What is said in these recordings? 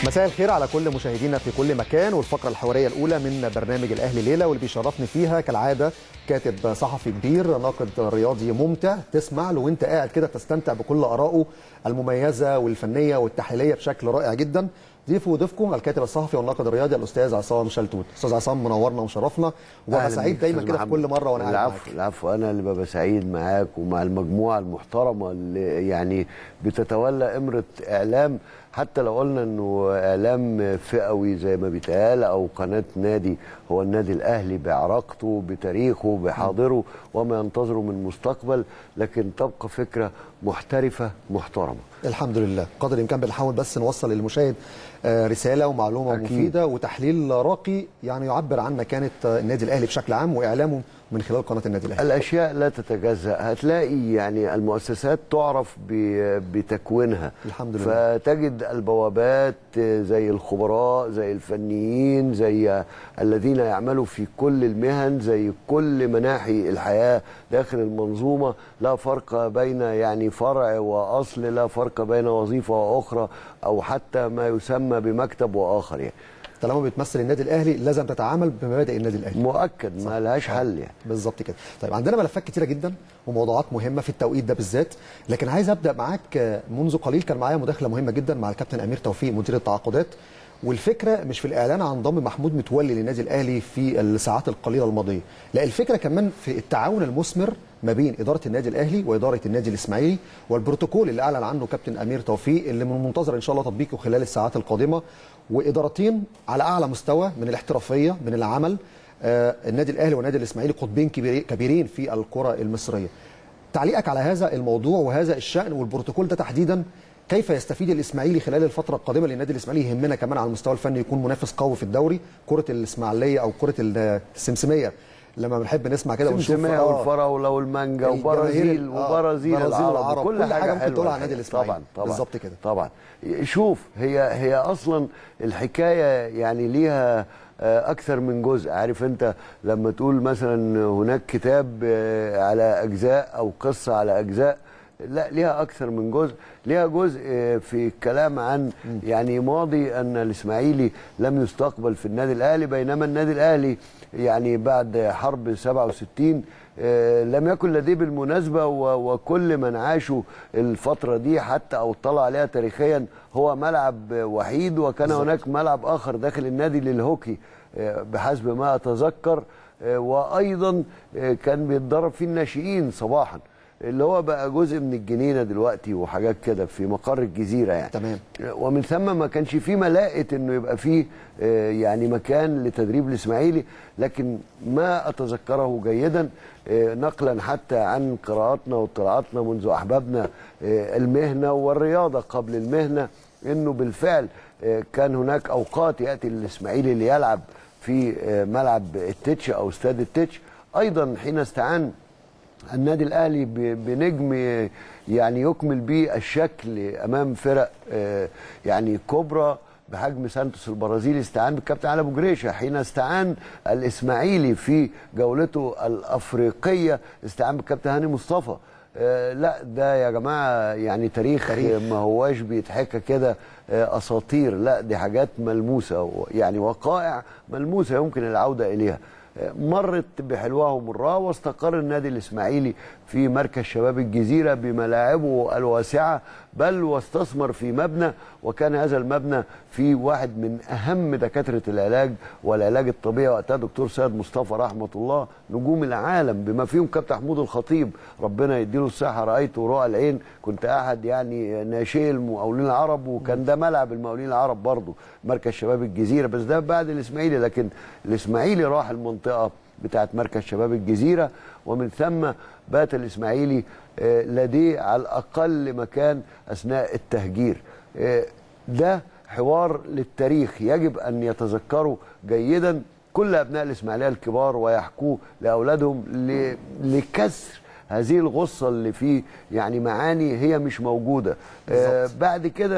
مساء الخير على كل مشاهدينا في كل مكان والفقرة الحوارية الأولى من برنامج الأهلي ليلة واللي بيشرفني فيها كالعادة كاتب صحفي كبير ناقد رياضي ممتع تسمع له وانت قاعد كده تستمتع بكل آرائه المميزة والفنية والتحليلية بشكل رائع جدا ضيفوا وضيفكم الكاتب الصحفي والناقد الرياضي الاستاذ عصام شلتوت استاذ عصام منورنا ومشرفنا وببقى أهلاً سعيد بيك دايما أستاذ كده في محمد. كل مره وانا قاعد العفو معاك العفو انا اللي ببقى سعيد معاك ومع المجموعه المحترمه اللي يعني بتتولى امره اعلام حتى لو قلنا انه اعلام فئوي زي ما بيتقال او قناه نادي هو النادي الاهلي بعراقته بتاريخه بحاضره وما ينتظره من مستقبل لكن تبقى فكره محترفه محترمه الحمد لله قدر الامكان بنحاول بس نوصل للمشاهد آه، رساله ومعلومه أكيد. مفيده وتحليل راقي يعني يعبر عن مكانه آه، النادي الاهلي بشكل عام واعلامه من خلال قناه النادي الاهلي الاشياء لا تتجزا هتلاقي يعني المؤسسات تعرف ب- بتكوينها الحمد لله. فتجد البوابات زي الخبراء زي الفنيين زي الذين يعملوا في كل المهن زي كل مناحي الحياه داخل المنظومه لا فرق بين يعني فرع واصل لا فرق بين وظيفه واخرى او حتى ما يسمى بمكتب واخر يعني طالما بتمثل النادي الاهلي لازم تتعامل بمبادئ النادي الاهلي مؤكد ما لهاش حل يعني بالظبط كده طيب عندنا ملفات كتيره جدا وموضوعات مهمه في التوقيت ده بالذات لكن عايز ابدا معاك آه، منذ قليل كان معايا مداخله مهمه جدا مع الكابتن امير توفيق مدير التعاقدات والفكره مش في الاعلان عن ضم محمود متولي للنادي الاهلي في الساعات القليله الماضيه لا الفكره كمان في التعاون المثمر ما بين اداره النادي الاهلي واداره النادي الاسماعيلي والبروتوكول اللي اعلن عنه كابتن امير توفيق اللي من المنتظر ان شاء الله تطبيقه خلال الساعات القادمه وادارتين على اعلى مستوى من الاحترافيه من العمل آه، النادي الاهلي والنادي الاسماعيلي قطبين كبيري- كبيرين في الكره المصريه. تعليقك على هذا الموضوع وهذا الشان والبروتوكول ده تحديدا كيف يستفيد الاسماعيلي خلال الفتره القادمه لان النادي الاسماعيلي يهمنا كمان على المستوى الفني يكون منافس قوي في الدوري كره الاسماعيليه او كره السمسميه لما بنحب نسمع كده ونشوف سمسمية آه، والفراولة والمانجا الجماهير وبرازيل ال- آه، وبرازيل برازيل العرب, العرب، كل, كل حاجة حاجة ممكن حلوة تقولها عن الحقيقة. النادي الإسماعيلي. طبعا طبعا بالظبط كده. طبعا شوف هي هي اصلا الحكايه يعني ليها آه، اكثر من جزء عارف انت لما تقول مثلا هناك كتاب آه، على اجزاء او قصه على اجزاء لا ليها اكثر من جزء ليها جزء آه، في الكلام عن يعني ماضي ان الاسماعيلي لم يستقبل في النادي الاهلي بينما النادي الاهلي يعني بعد حرب 67 آه، لم يكن لديه بالمناسبة و- وكل من عاشوا الفترة دي حتى أو اطلع عليها تاريخيا هو ملعب وحيد وكان بالظبط. هناك ملعب آخر داخل النادي للهوكي آه، بحسب ما أتذكر آه، وأيضا آه، كان بيتدرب فيه الناشئين صباحا اللي هو بقى جزء من الجنينة دلوقتي وحاجات كده في مقر الجزيرة يعني تمام ومن ثم ما كانش فيه ملاءة انه يبقى فيه آه، يعني مكان لتدريب الاسماعيلي لكن ما اتذكره جيدا آه، نقلا حتى عن قراءاتنا واطلاعاتنا منذ احبابنا آه، المهنه والرياضه قبل المهنه انه بالفعل آه، كان هناك اوقات ياتي الاسماعيلي ليلعب في آه، ملعب التتش او استاد التتش ايضا حين استعان النادي الاهلي ب- بنجم يعني يكمل به الشكل امام فرق آه، يعني كبرى بحجم سانتوس البرازيلي استعان بالكابتن علي ابو جريشه حين استعان الاسماعيلي في جولته الافريقيه استعان بالكابتن هاني مصطفى آه، لا ده يا جماعه يعني تاريخ, تاريخ. ما هواش بيتحكى كده آه، اساطير لا دي حاجات ملموسه و- يعني وقائع ملموسه يمكن العوده اليها آه، مرت بحلوها ومرها واستقر النادي الاسماعيلي في مركز شباب الجزيره بملاعبه الواسعه بل واستثمر في مبنى وكان هذا المبنى في واحد من اهم دكاتره العلاج والعلاج الطبيعي وقتها دكتور سيد مصطفى رحمه الله نجوم العالم بما فيهم كابتن محمود الخطيب ربنا يديله الصحه رايته رؤى العين كنت احد يعني ناشئي المقاولين العرب وكان ده ملعب المقاولين العرب برضه مركز شباب الجزيره بس ده بعد الاسماعيلي لكن الاسماعيلي راح المنطقه بتاعت مركز شباب الجزيره ومن ثم بات الاسماعيلي آه، لديه على الاقل مكان اثناء التهجير آه، ده حوار للتاريخ يجب ان يتذكروا جيدا كل ابناء الاسماعيليه الكبار ويحكوه لاولادهم ل- لكسر هذه الغصه اللي فيه يعني معاني هي مش موجوده آه بالظبط. بعد كده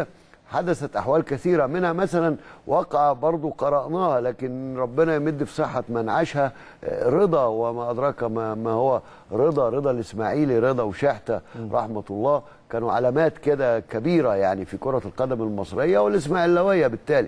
حدثت احوال كثيره منها مثلا وقع برضو قراناها لكن ربنا يمد في صحه من عاشها آه، رضا وما ادراك ما, ما هو رضا رضا الاسماعيلي رضا وشحته رحمه الله كانوا علامات كده كبيره يعني في كره القدم المصريه والاسماعيلاويه بالتالي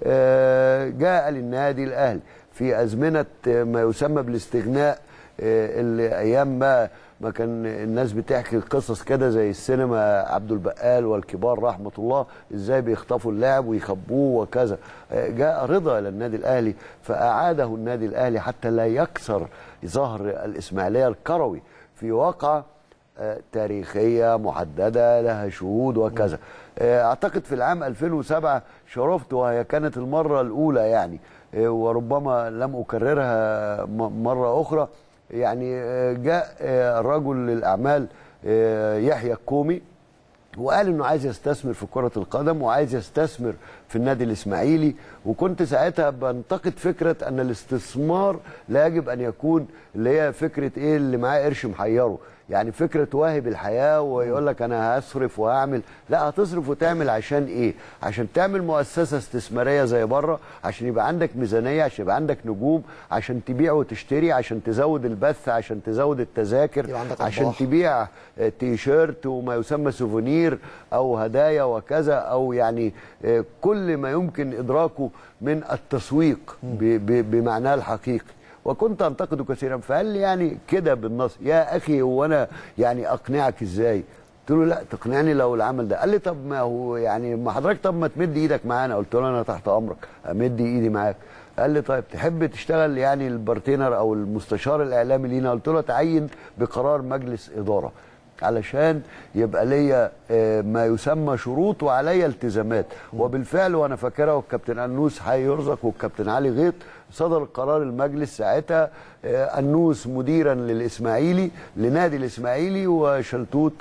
آه، جاء للنادي الاهلي في ازمنه آه، ما يسمى بالاستغناء آه، اللي ايام ما ما كان الناس بتحكي قصص كده زي السينما عبد البقال والكبار رحمه الله ازاي بيخطفوا اللاعب ويخبوه وكذا آه، جاء رضا الى النادي الاهلي فاعاده النادي الاهلي حتى لا يكسر ظهر الاسماعيليه الكروي في واقعه آه، تاريخيه محدده لها شهود وكذا آه، اعتقد في العام 2007 شرفت وهي كانت المره الاولى يعني آه، وربما لم اكررها م- مره اخرى يعني آه، جاء آه، رجل للاعمال آه، يحيى الكومي وقال انه عايز يستثمر في كرة القدم وعايز يستثمر في النادي الاسماعيلي وكنت ساعتها بنتقد فكرة ان الاستثمار لا يجب ان يكون اللي هي فكرة ايه اللي معاه قرش محيره يعني فكرة واهب الحياة ويقول لك انا هصرف وهعمل لا هتصرف وتعمل عشان ايه عشان تعمل مؤسسة استثمارية زي بره عشان يبقى عندك ميزانية عشان يبقى عندك نجوم عشان تبيع وتشتري عشان تزود البث عشان تزود التذاكر يبقى عندك عشان أرباح. تبيع آه، تي شيرت وما يسمى سوفونير او هدايا وكذا او يعني آه، كل ما يمكن ادراكه من التسويق ب- ب- بمعناه الحقيقي وكنت انتقده كثيرا فقال لي يعني كده بالنص يا اخي هو انا يعني اقنعك ازاي قلت له لا تقنعني لو العمل ده قال لي طب ما هو يعني ما حضرتك طب ما تمد ايدك معانا قلت له انا تحت امرك امد ايدي معاك قال لي طيب تحب تشتغل يعني البارتينر او المستشار الاعلامي لينا قلت له تعين بقرار مجلس اداره علشان يبقى ليا آه، ما يسمى شروط وعليا التزامات وبالفعل وانا فاكرها والكابتن انوس حي يرزق والكابتن علي غيط صدر قرار المجلس ساعتها آه، انوس مديرا للاسماعيلي لنادي الاسماعيلي وشلتوت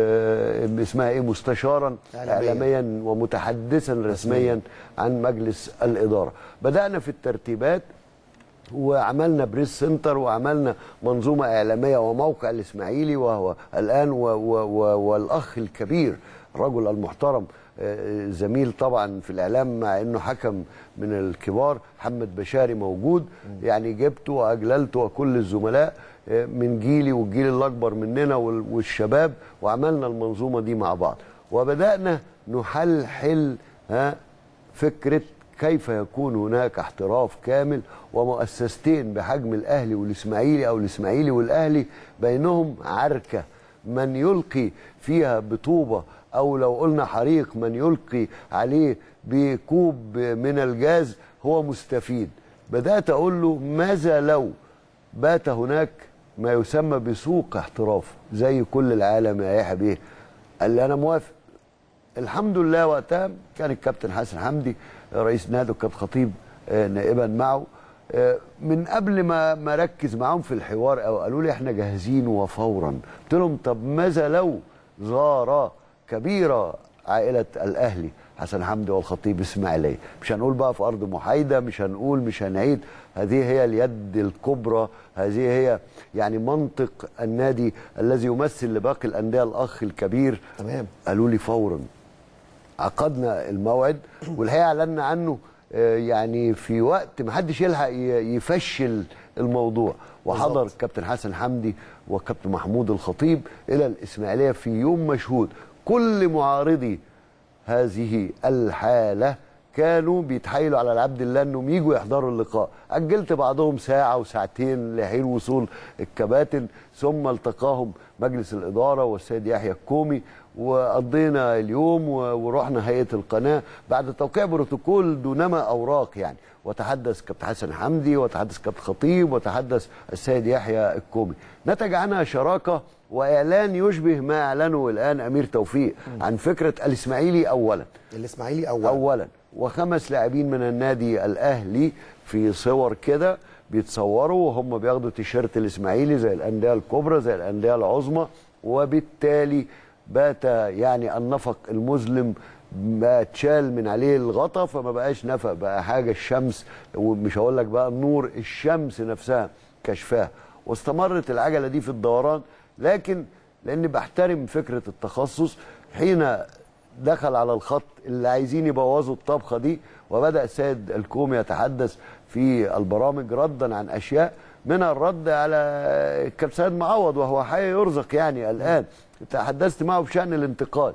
آه، اسمها ايه مستشارا إعلامياً. اعلاميا ومتحدثا رسميا عن مجلس الاداره بدانا في الترتيبات وعملنا بريس سنتر وعملنا منظومة إعلامية وموقع الإسماعيلي وهو الآن و و و والأخ الكبير الرجل المحترم آه، زميل طبعا في الإعلام مع أنه حكم من الكبار محمد بشاري موجود يعني جبته وأجللته وكل الزملاء آه، من جيلي والجيل الأكبر مننا وال- والشباب وعملنا المنظومة دي مع بعض وبدأنا نحلحل ها فكرة كيف يكون هناك احتراف كامل ومؤسستين بحجم الأهلي والإسماعيلي أو الإسماعيلي والأهلي بينهم عركة من يلقي فيها بطوبة أو لو قلنا حريق من يلقي عليه بكوب من الجاز هو مستفيد بدأت أقول له ماذا لو بات هناك ما يسمى بسوق احتراف زي كل العالم يا يحيى بيه قال لي أنا موافق الحمد لله وقتها كان الكابتن حسن حمدي رئيس نادي والكابتن خطيب آه، نائبا معه آه، من قبل ما ما ركز معاهم في الحوار او قالوا لي احنا جاهزين وفورا قلت لهم طب ماذا لو زار كبيره عائله الاهلي حسن حمدي والخطيب اسماعيليه مش هنقول بقى في ارض محايده مش هنقول مش هنعيد هذه هي اليد الكبرى هذه هي يعني منطق النادي الذي يمثل لباقي الانديه الاخ الكبير تمام قالوا لي فورا عقدنا الموعد والحقيقه اعلنا عنه آه، يعني في وقت ما حدش يلحق ي- يفشل الموضوع وحضر بالظبط. الكابتن حسن حمدي والكابتن محمود الخطيب الى الاسماعيليه في يوم مشهود كل معارضي هذه الحاله كانوا بيتحايلوا على العبد الله انهم يجوا يحضروا اللقاء اجلت بعضهم ساعه وساعتين لحين وصول الكباتن ثم التقاهم مجلس الاداره والسيد يحيى الكومي وقضينا اليوم و- ورحنا هيئه القناه بعد توقيع بروتوكول دونما اوراق يعني وتحدث كابتن حسن حمدي وتحدث كابتن خطيب وتحدث السيد يحيى الكومي نتج عنها شراكه واعلان يشبه ما اعلنه الان امير توفيق عن فكره الاسماعيلي اولا الاسماعيلي اول اولا وخمس لاعبين من النادي الاهلي في صور كده بيتصوروا وهم بياخدوا تيشيرت الاسماعيلي زي الانديه الكبرى زي الانديه العظمى وبالتالي بات يعني النفق المظلم ما اتشال من عليه الغطا فما بقاش نفق بقى حاجه الشمس ومش هقول لك بقى النور الشمس نفسها كشفاه واستمرت العجله دي في الدوران لكن لاني بحترم فكره التخصص حين دخل على الخط اللي عايزين يبوظوا الطبخه دي وبدا السيد الكومي يتحدث في البرامج ردا عن اشياء منها الرد على الكابتن سيد معوض وهو حي يرزق يعني الان تحدثت معه بشان الانتقال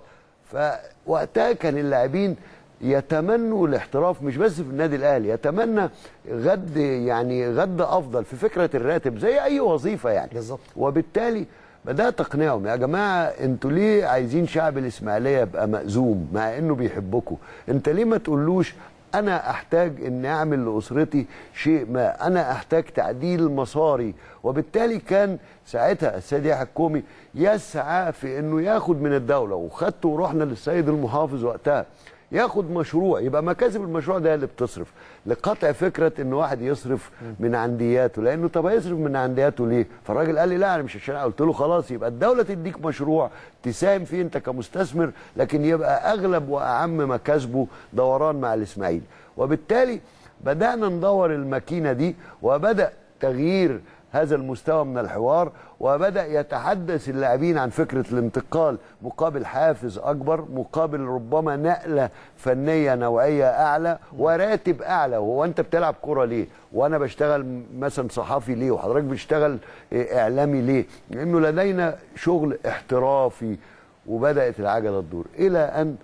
فوقتها كان اللاعبين يتمنوا الاحتراف مش بس في النادي الاهلي يتمنى غد يعني غد افضل في فكره الراتب زي اي وظيفه يعني بالظبط. وبالتالي بدات اقنعهم يا جماعه انتوا ليه عايزين شعب الاسماعيليه يبقى مأزوم مع انه بيحبكم انت ليه ما تقولوش انا احتاج اني اعمل لاسرتي شيء ما انا احتاج تعديل مصاري وبالتالي كان ساعتها السيد يحيى الكومي يسعى في انه ياخد من الدوله وخدته ورحنا للسيد المحافظ وقتها ياخد مشروع يبقى مكاسب المشروع ده اللي بتصرف لقطع فكره ان واحد يصرف من عندياته لانه طب هيصرف من عندياته ليه فالراجل قال لي لا انا مش عشان قلت له خلاص يبقى الدوله تديك مشروع تساهم فيه انت كمستثمر لكن يبقى اغلب واعم مكاسبه دوران مع الاسماعيلي وبالتالي بدانا ندور الماكينه دي وبدا تغيير هذا المستوى من الحوار وبدا يتحدث اللاعبين عن فكره الانتقال مقابل حافز اكبر مقابل ربما نقله فنيه نوعيه اعلى وراتب اعلى وهو انت بتلعب كره ليه وانا بشتغل مثلا صحفي ليه وحضرتك بتشتغل اعلامي ليه لانه لدينا شغل احترافي وبدات العجله تدور الى ان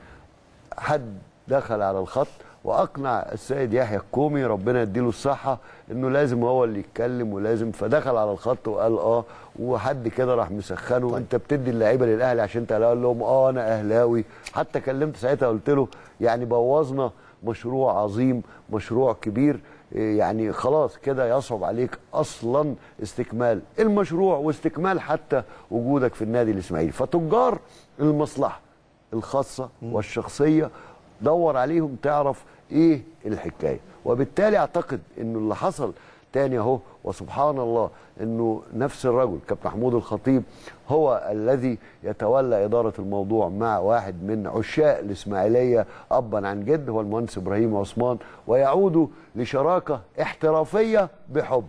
حد دخل على الخط واقنع السيد يحيى الكومي ربنا يديله الصحه انه لازم هو اللي يتكلم ولازم فدخل على الخط وقال اه وحد كده راح مسخنه طيب. انت بتدي اللعيبه للاهلي عشان انت قال لهم اه انا اهلاوي حتى كلمت ساعتها قلت له يعني بوظنا مشروع عظيم مشروع كبير يعني خلاص كده يصعب عليك اصلا استكمال المشروع واستكمال حتى وجودك في النادي الاسماعيلي فتجار المصلحه الخاصه والشخصيه دور عليهم تعرف ايه الحكايه وبالتالي اعتقد انه اللي حصل تاني اهو وسبحان الله انه نفس الرجل كابتن محمود الخطيب هو الذي يتولى اداره الموضوع مع واحد من عشاق الاسماعيليه ابا عن جد هو المهندس ابراهيم عثمان ويعودوا لشراكه احترافيه بحب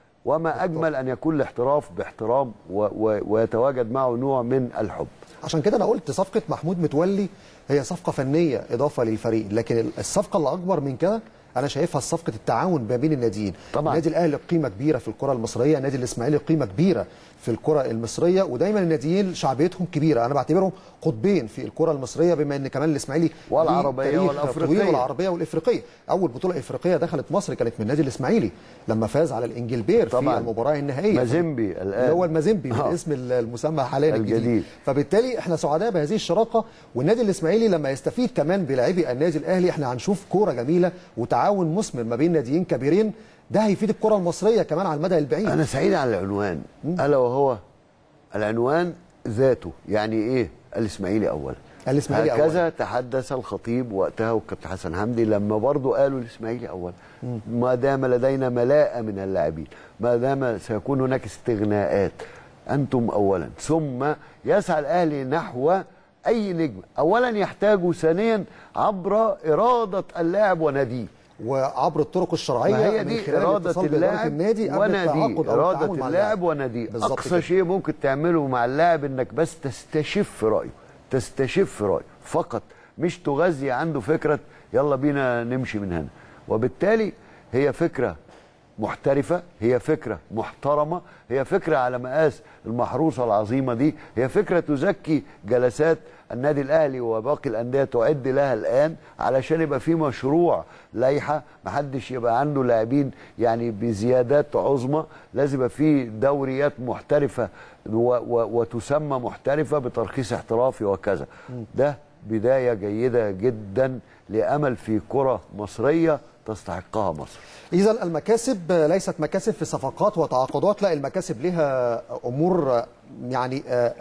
وما اجمل ان يكون الاحتراف باحترام و و ويتواجد معه نوع من الحب عشان كده انا قلت صفقه محمود متولي هي صفقه فنيه اضافه للفريق لكن الصفقه اللي اكبر من كده انا شايفها صفقه التعاون ما بين الناديين طبعا. النادي الاهلي قيمه كبيره في الكره المصريه النادي الاسماعيلي قيمه كبيره في الكره المصريه ودايما الناديين شعبيتهم كبيره انا بعتبرهم قطبين في الكره المصريه بما ان كمان الاسماعيلي والعربيه ليه تاريخ والافريقيه طويل والعربيه والافريقيه اول بطوله افريقيه دخلت مصر كانت من النادي الاسماعيلي لما فاز على الانجلبير طبعاً. في المباراه النهائيه مازيمبي الان اللي هو المازيمبي آه. بالاسم المسمى حاليا الجديد. الجديد فبالتالي احنا سعداء بهذه الشراكه والنادي الاسماعيلي لما يستفيد كمان بلاعبي النادي الاهلي احنا هنشوف كوره جميله وتعاون مثمر ما بين ناديين كبيرين ده هيفيد الكره المصريه كمان على المدى البعيد انا سعيد على العنوان الا وهو العنوان ذاته يعني ايه الاسماعيلي اولا الإسماعيلي هكذا أولاً. تحدث الخطيب وقتها والكابتن حسن حمدي لما برضه قالوا الاسماعيلي اولا ما دام لدينا ملاءه من اللاعبين ما دام سيكون هناك استغناءات انتم اولا ثم يسعى الاهلي نحو اي نجم اولا يحتاج ثانيا عبر اراده اللاعب وناديه وعبر الطرق الشرعيه ما هي من دي خلال إرادة الاتصال بإدارة اللاعب النادي قبل وناديه التعاقد أو إرادة التعامل مع اللاعب وناديه بالظبط أقصى كده. شيء ممكن تعمله مع اللاعب إنك بس تستشف رأيه تستشف رأيه فقط مش تغذي عنده فكرة يلا بينا نمشي من هنا وبالتالي هي فكرة محترفة هي فكرة محترمة هي فكرة على مقاس المحروسة العظيمة دي هي فكرة تزكي جلسات النادي الأهلي وباقي الأندية تعد لها الآن علشان يبقى في مشروع لائحة محدش يبقى عنده لاعبين يعني بزيادات عظمى لازم يبقى في دوريات محترفة و و وتسمى محترفة بترخيص احترافي وكذا ده بداية جيدة جدا لأمل في كرة مصرية تستحقها مصر اذا المكاسب ليست مكاسب في صفقات وتعاقدات لا المكاسب لها امور يعني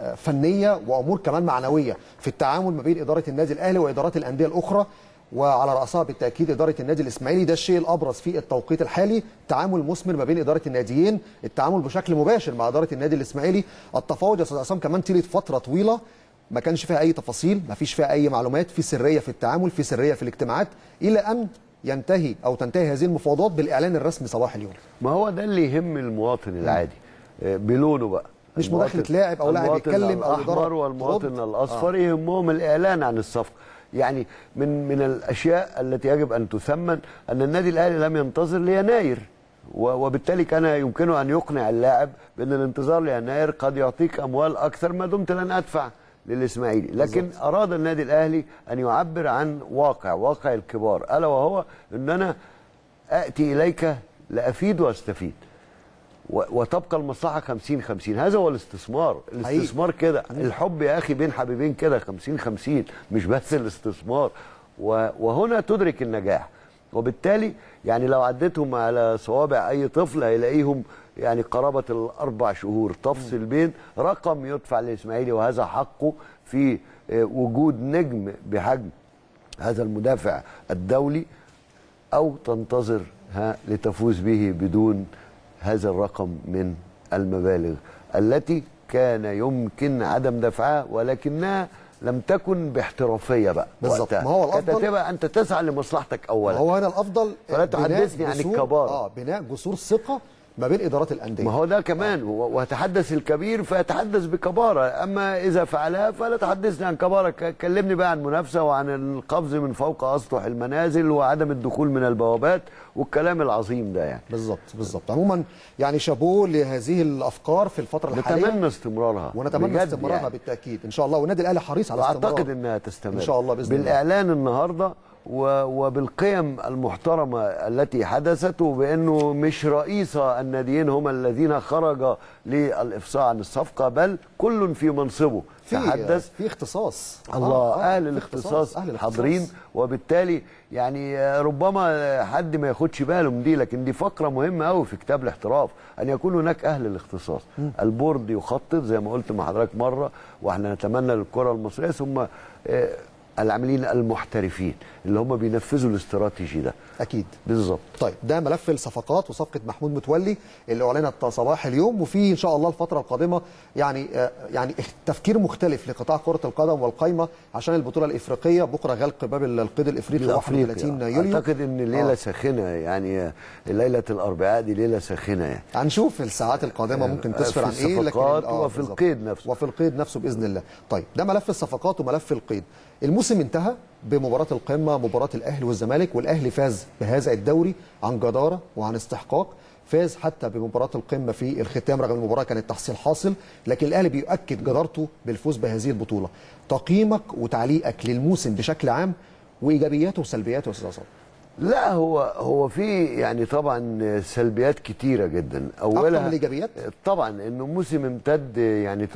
فنيه وامور كمان معنويه في التعامل ما بين اداره النادي الاهلي وادارات الانديه الاخرى وعلى راسها بالتاكيد اداره النادي الاسماعيلي ده الشيء الابرز في التوقيت الحالي تعامل مثمر ما بين اداره الناديين التعامل بشكل مباشر مع اداره النادي الاسماعيلي التفاوض يا استاذ عصام كمان طيله فتره طويله ما كانش فيها اي تفاصيل ما فيش فيها اي معلومات في سريه في التعامل في سريه في الاجتماعات الى ان ينتهي او تنتهي هذه المفاوضات بالاعلان الرسمي صباح اليوم ما هو ده اللي يهم المواطن العادي آه، بلونه بقى مش المواطن- مداخلة لاعب أو لاعب المواطن يتكلم أو الأحمر إدارة والمواطن ترد. الأصفر يهمهم الإعلان عن الصفقة يعني من من الأشياء التي يجب أن تثمن أن النادي الأهلي لم ينتظر ليناير و- وبالتالي كان يمكنه أن يقنع اللاعب بأن الانتظار ليناير قد يعطيك أموال أكثر ما دمت لن أدفع للإسماعيلي لكن أراد النادي الأهلي أن يعبر عن واقع واقع الكبار ألا وهو أن أنا أتي إليك لأفيد وأستفيد و- وتبقى المصلحه 50 50 هذا هو الاستثمار الاستثمار كده الحب يا اخي بين حبيبين كده 50 50 مش بس الاستثمار و- وهنا تدرك النجاح وبالتالي يعني لو عديتهم على صوابع اي طفل هيلاقيهم يعني قرابه الاربع شهور تفصل بين رقم يدفع للاسماعيلي وهذا حقه في آه، وجود نجم بحجم هذا المدافع الدولي او تنتظر ها لتفوز به بدون هذا الرقم من المبالغ التي كان يمكن عدم دفعها ولكنها لم تكن باحترافيه بقى بالظبط. وقتها. ما هو كانت الأفضل- هتبقى انت تسعى لمصلحتك اولا هو هنا الافضل فلا بناء تحدثني عن جسور- الكبار. اه بناء جسور ثقه ما بين ادارات الانديه ما هو ده كمان و- ويتحدث الكبير فيتحدث بكبارة أما إذا فعلها فلا تحدثني عن كبارة ك- كلمني بقى عن منافسة وعن القفز من فوق أسطح المنازل وعدم الدخول من البوابات والكلام العظيم ده يعني بالظبط بالظبط عموما يعني شابوه لهذه الافكار في الفتره الحاليه نتمنى استمرارها ونتمنى بجد استمرارها يعني. بالتاكيد ان شاء الله والنادي الاهلي حريص على استمرار واعتقد انها تستمر ان شاء الله باذن الله بالاعلان النهارده و- وبالقيم المحترمه التي حدثت وبانه مش رئيس الناديين هم الذين خرج للافصاح عن الصفقه بل كل في منصبه في تحدث في اختصاص الله آه، آه، اهل في الاختصاص اهل الاختصاص حاضرين وبالتالي يعني آه، ربما حد ما ياخدش باله من دي لكن دي فقره مهمه قوي في كتاب الاحتراف ان يكون هناك اهل الاختصاص البورد يخطط زي ما قلت مع حضرتك مره واحنا نتمنى للكره المصريه ثم آه، العاملين المحترفين اللي هم بينفذوا الاستراتيجي ده اكيد بالظبط طيب ده ملف الصفقات وصفقه محمود متولي اللي اعلنت صباح اليوم وفي ان شاء الله الفتره القادمه يعني آه، يعني تفكير مختلف لقطاع كره القدم والقايمه عشان البطوله الافريقيه بكره غلق باب القيد الافريقي 31 يوليو اعتقد ان الليله آه. ساخنه يعني ليله الاربعاء دي ليله ساخنه يعني هنشوف الساعات القادمه ممكن في تسفر عن ايه لكن الصفقات آه، وفي بالظبط. القيد نفسه. وفي القيد نفسه باذن الله طيب ده ملف الصفقات وملف القيد الموسم انتهى بمباراه القمه مباراه الاهلي والزمالك والاهلي فاز بهذا الدوري عن جداره وعن استحقاق فاز حتى بمباراه القمه في الختام رغم المباراه كانت تحصيل حاصل لكن الاهلي بيؤكد جدارته بالفوز بهذه البطوله تقييمك وتعليقك للموسم بشكل عام وايجابياته وسلبياته يا استاذ عصام لا هو هو في يعني طبعا سلبيات كتيره جدا أكتر اولها من الإيجابيات؟ طبعا انه موسم امتد يعني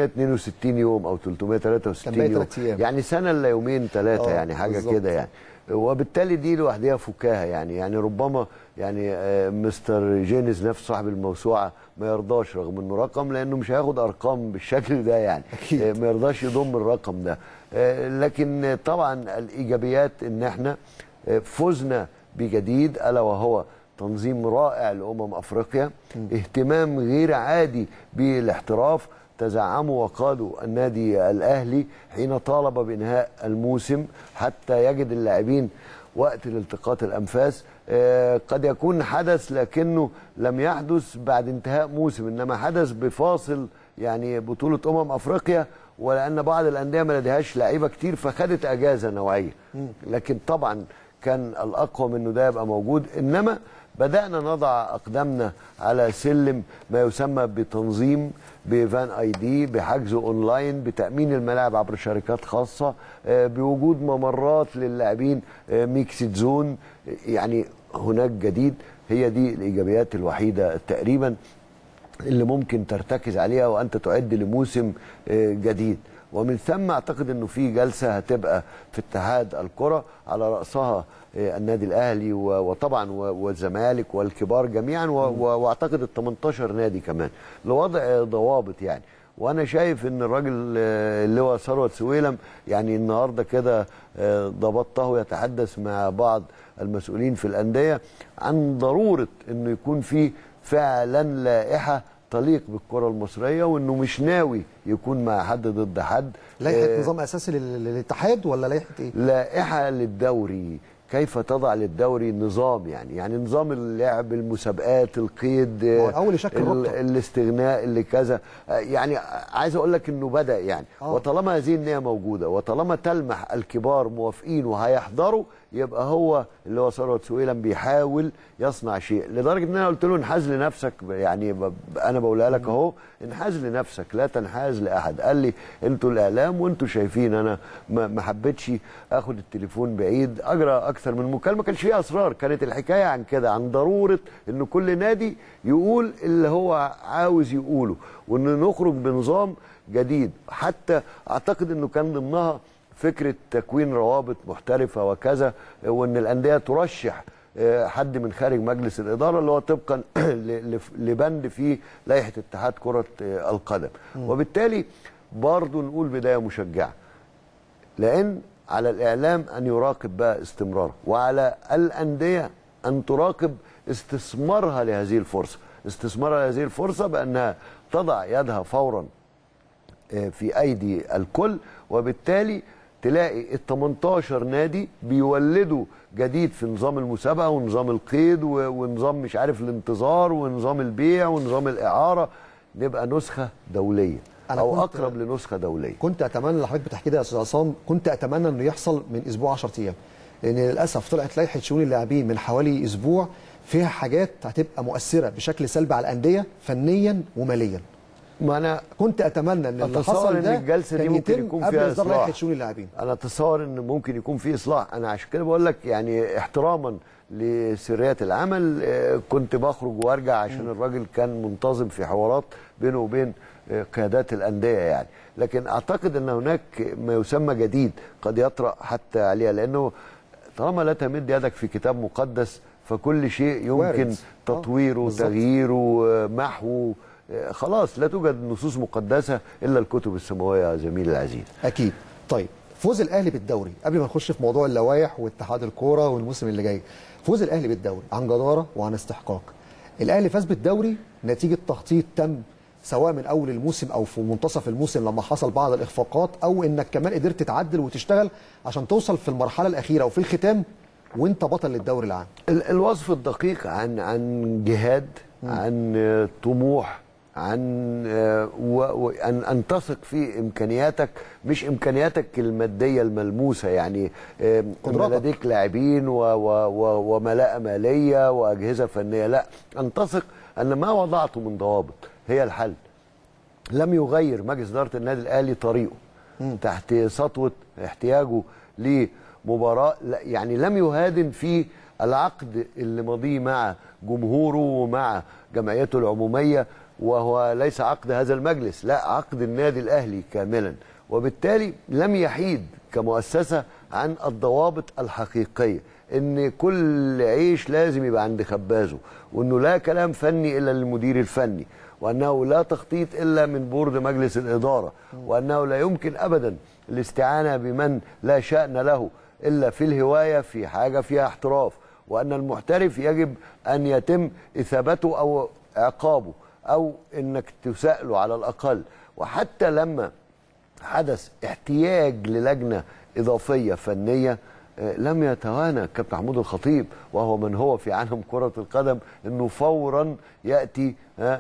362 يوم او 363 كان باقي يوم تلات أيام. يعني سنه الا يومين ثلاثه آه، يعني حاجه بالظبط. كده يعني وبالتالي دي لوحدها فكاهه يعني يعني ربما يعني آه، مستر جينيز نفسه صاحب الموسوعه ما يرضاش رغم انه رقم لانه مش هياخد ارقام بالشكل ده يعني أكيد. آه، ما يرضاش يضم الرقم ده آه، لكن طبعا الايجابيات ان احنا آه، فزنا بجديد الا وهو تنظيم رائع لامم افريقيا اهتمام غير عادي بالاحتراف تزعموا وقادوا النادي الاهلي حين طالب بانهاء الموسم حتى يجد اللاعبين وقت لالتقاط الانفاس آه، قد يكون حدث لكنه لم يحدث بعد انتهاء موسم انما حدث بفاصل يعني بطوله امم افريقيا ولان بعض الانديه ما لديهاش لعيبه كتير فخدت اجازه نوعيه لكن طبعا كان الاقوى منه ده يبقى موجود انما بدانا نضع اقدامنا على سلم ما يسمى بتنظيم بفان اي دي بحجز اونلاين بتامين الملاعب عبر شركات خاصه آه، بوجود ممرات للاعبين آه، ميكسد زون يعني هناك جديد هي دي الايجابيات الوحيده تقريبا اللي ممكن ترتكز عليها وانت تعد لموسم آه، جديد ومن ثم اعتقد انه في جلسه هتبقى في اتحاد الكره على راسها آه، النادي الاهلي و- وطبعا و- والزمالك والكبار جميعا و- و- واعتقد ال 18 نادي كمان لوضع آه، ضوابط يعني وانا شايف ان الراجل آه، اللي هو ثروت سويلم يعني النهارده كده آه، ضبطته يتحدث مع بعض المسؤولين في الانديه عن ضروره انه يكون في فعلا لائحه تليق بالكره المصريه وانه مش ناوي يكون مع حد ضد حد لائحه آه، نظام اساسي لل- للاتحاد ولا لائحه ايه؟ لائحه للدوري كيف تضع للدوري نظام يعني يعني نظام اللعب المسابقات القيد هو الأول يشكل ال- ربطة. الاستغناء اللي كذا آه، يعني عايز اقول لك انه بدا يعني آه. وطالما هذه النيه موجوده وطالما تلمح الكبار موافقين وهيحضروا يبقى هو اللي هو ثروت سويلم بيحاول يصنع شيء لدرجه ان انا قلت له انحاز لنفسك يعني ب- انا بقولها لك اهو انحاز لنفسك لا تنحاز لاحد قال لي انتوا الاعلام وانتوا شايفين انا ما ما حبيتش اخد التليفون بعيد اجرى اكثر من مكالمه كانش فيها اسرار كانت الحكايه عن كده عن ضروره ان كل نادي يقول اللي هو عاوز يقوله وان نخرج بنظام جديد حتى اعتقد انه كان ضمنها فكره تكوين روابط محترفه وكذا وان الانديه ترشح آه، حد من خارج مجلس الاداره اللي هو طبقا ل- لف- لبند في لائحه اتحاد كره آه، القدم وبالتالي برضه نقول بدايه مشجعه لان على الاعلام ان يراقب بقى استمراره وعلى الانديه ان تراقب استثمارها لهذه الفرصه استثمارها لهذه الفرصه بانها تضع يدها فورا آه، في ايدي الكل وبالتالي تلاقي ال 18 نادي بيولدوا جديد في نظام المسابقه ونظام القيد و- ونظام مش عارف الانتظار ونظام البيع ونظام الاعاره نبقى نسخه دوليه أنا او كنت- اقرب لنسخه دوليه كنت اتمنى اللي حضرتك بتحكي ده يا استاذ عصام كنت اتمنى انه يحصل من اسبوع 10 ايام لان للاسف طلعت لائحه شؤون اللاعبين من حوالي اسبوع فيها حاجات هتبقى مؤثره بشكل سلبي على الانديه فنيا وماليا ما انا كنت اتمنى ان اللي أتصور حصل إن ده الجلسة دي كان ممكن يتم يكون قبل فيها اصدار إصلاح. لائحه شؤون اللاعبين انا اتصور ان ممكن يكون في اصلاح انا عشان كده بقول لك يعني احتراما لسريات العمل آه، كنت بخرج وارجع عشان الراجل كان منتظم في حوارات بينه وبين آه، قيادات الانديه يعني لكن اعتقد ان هناك ما يسمى جديد قد يطرا حتى عليها لانه طالما لا تمد يدك في كتاب مقدس فكل شيء يمكن وارد. آه، تطويره بالظبط. تغييره آه، محوه آه، خلاص لا توجد نصوص مقدسه الا الكتب السماويه يا زميلي العزيز اكيد طيب فوز الاهلي بالدوري قبل ما نخش في موضوع اللوائح واتحاد الكوره والموسم اللي جاي فوز الاهلي بالدوري عن جداره وعن استحقاق الاهلي فاز بالدوري نتيجه تخطيط تم سواء من اول الموسم او في منتصف الموسم لما حصل بعض الاخفاقات او انك كمان قدرت تعدل وتشتغل عشان توصل في المرحله الاخيره وفي الختام وانت بطل للدوري العام ال- الوصف الدقيق عن عن جهاد عن آه، طموح عن آه، و- و- ان ان تثق في امكانياتك مش امكانياتك الماديه الملموسه يعني آه، قدراتك. لديك لاعبين و- و- و- وملاءه ماليه واجهزه فنيه لا ان تثق ان ما وضعته من ضوابط هي الحل لم يغير مجلس اداره النادي الاهلي طريقه تحت سطوه احتياجه لمباراه لا- يعني لم يهادن في العقد اللي مضيه مع جمهوره ومع جمعيته العموميه وهو ليس عقد هذا المجلس لا عقد النادي الاهلي كاملا وبالتالي لم يحيد كمؤسسه عن الضوابط الحقيقيه ان كل عيش لازم يبقى عند خبازه وانه لا كلام فني الا للمدير الفني وانه لا تخطيط الا من بورد مجلس الاداره وانه لا يمكن ابدا الاستعانه بمن لا شان له الا في الهوايه في حاجه فيها احتراف وان المحترف يجب ان يتم اثابته او عقابه او انك تساله على الاقل وحتى لما حدث احتياج للجنه اضافيه فنيه آه، لم يتوانى كابتن محمود الخطيب وهو من هو في عالم كره القدم انه فورا ياتي آه،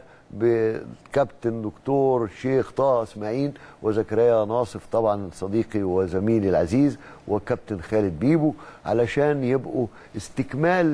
بكابتن دكتور شيخ طه اسماعيل وزكريا ناصف طبعا صديقي وزميلي العزيز وكابتن خالد بيبو علشان يبقوا استكمال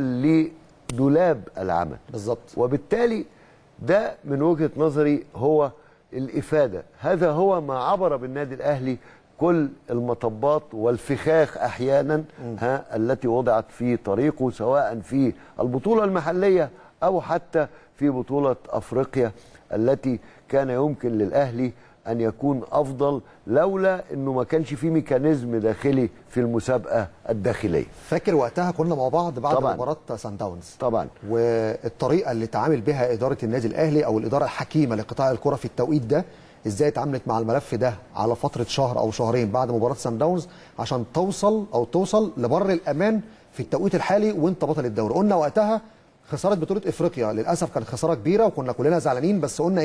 لدولاب العمل بالظبط وبالتالي ده من وجهة نظري هو الإفادة هذا هو ما عبر بالنادي الأهلي كل المطبات والفخاخ أحيانا ها التي وضعت في طريقه سواء في البطولة المحلية أو حتى في بطولة أفريقيا التي كان يمكن للأهلي أن يكون أفضل لولا أنه ما كانش في ميكانيزم داخلي في المسابقة الداخلية فاكر وقتها كنا مع بعض بعد طبعاً. مباراه سان داونز طبعا والطريقه اللي تعامل بها اداره النادي الاهلي او الاداره الحكيمه لقطاع الكره في التوقيت ده ازاي اتعاملت مع الملف ده على فتره شهر او شهرين بعد مباراه سان داونز عشان توصل او توصل لبر الامان في التوقيت الحالي وانت بطل الدوري قلنا وقتها خساره بطوله افريقيا للاسف كانت خساره كبيره وكنا كلنا زعلانين بس قلنا ايه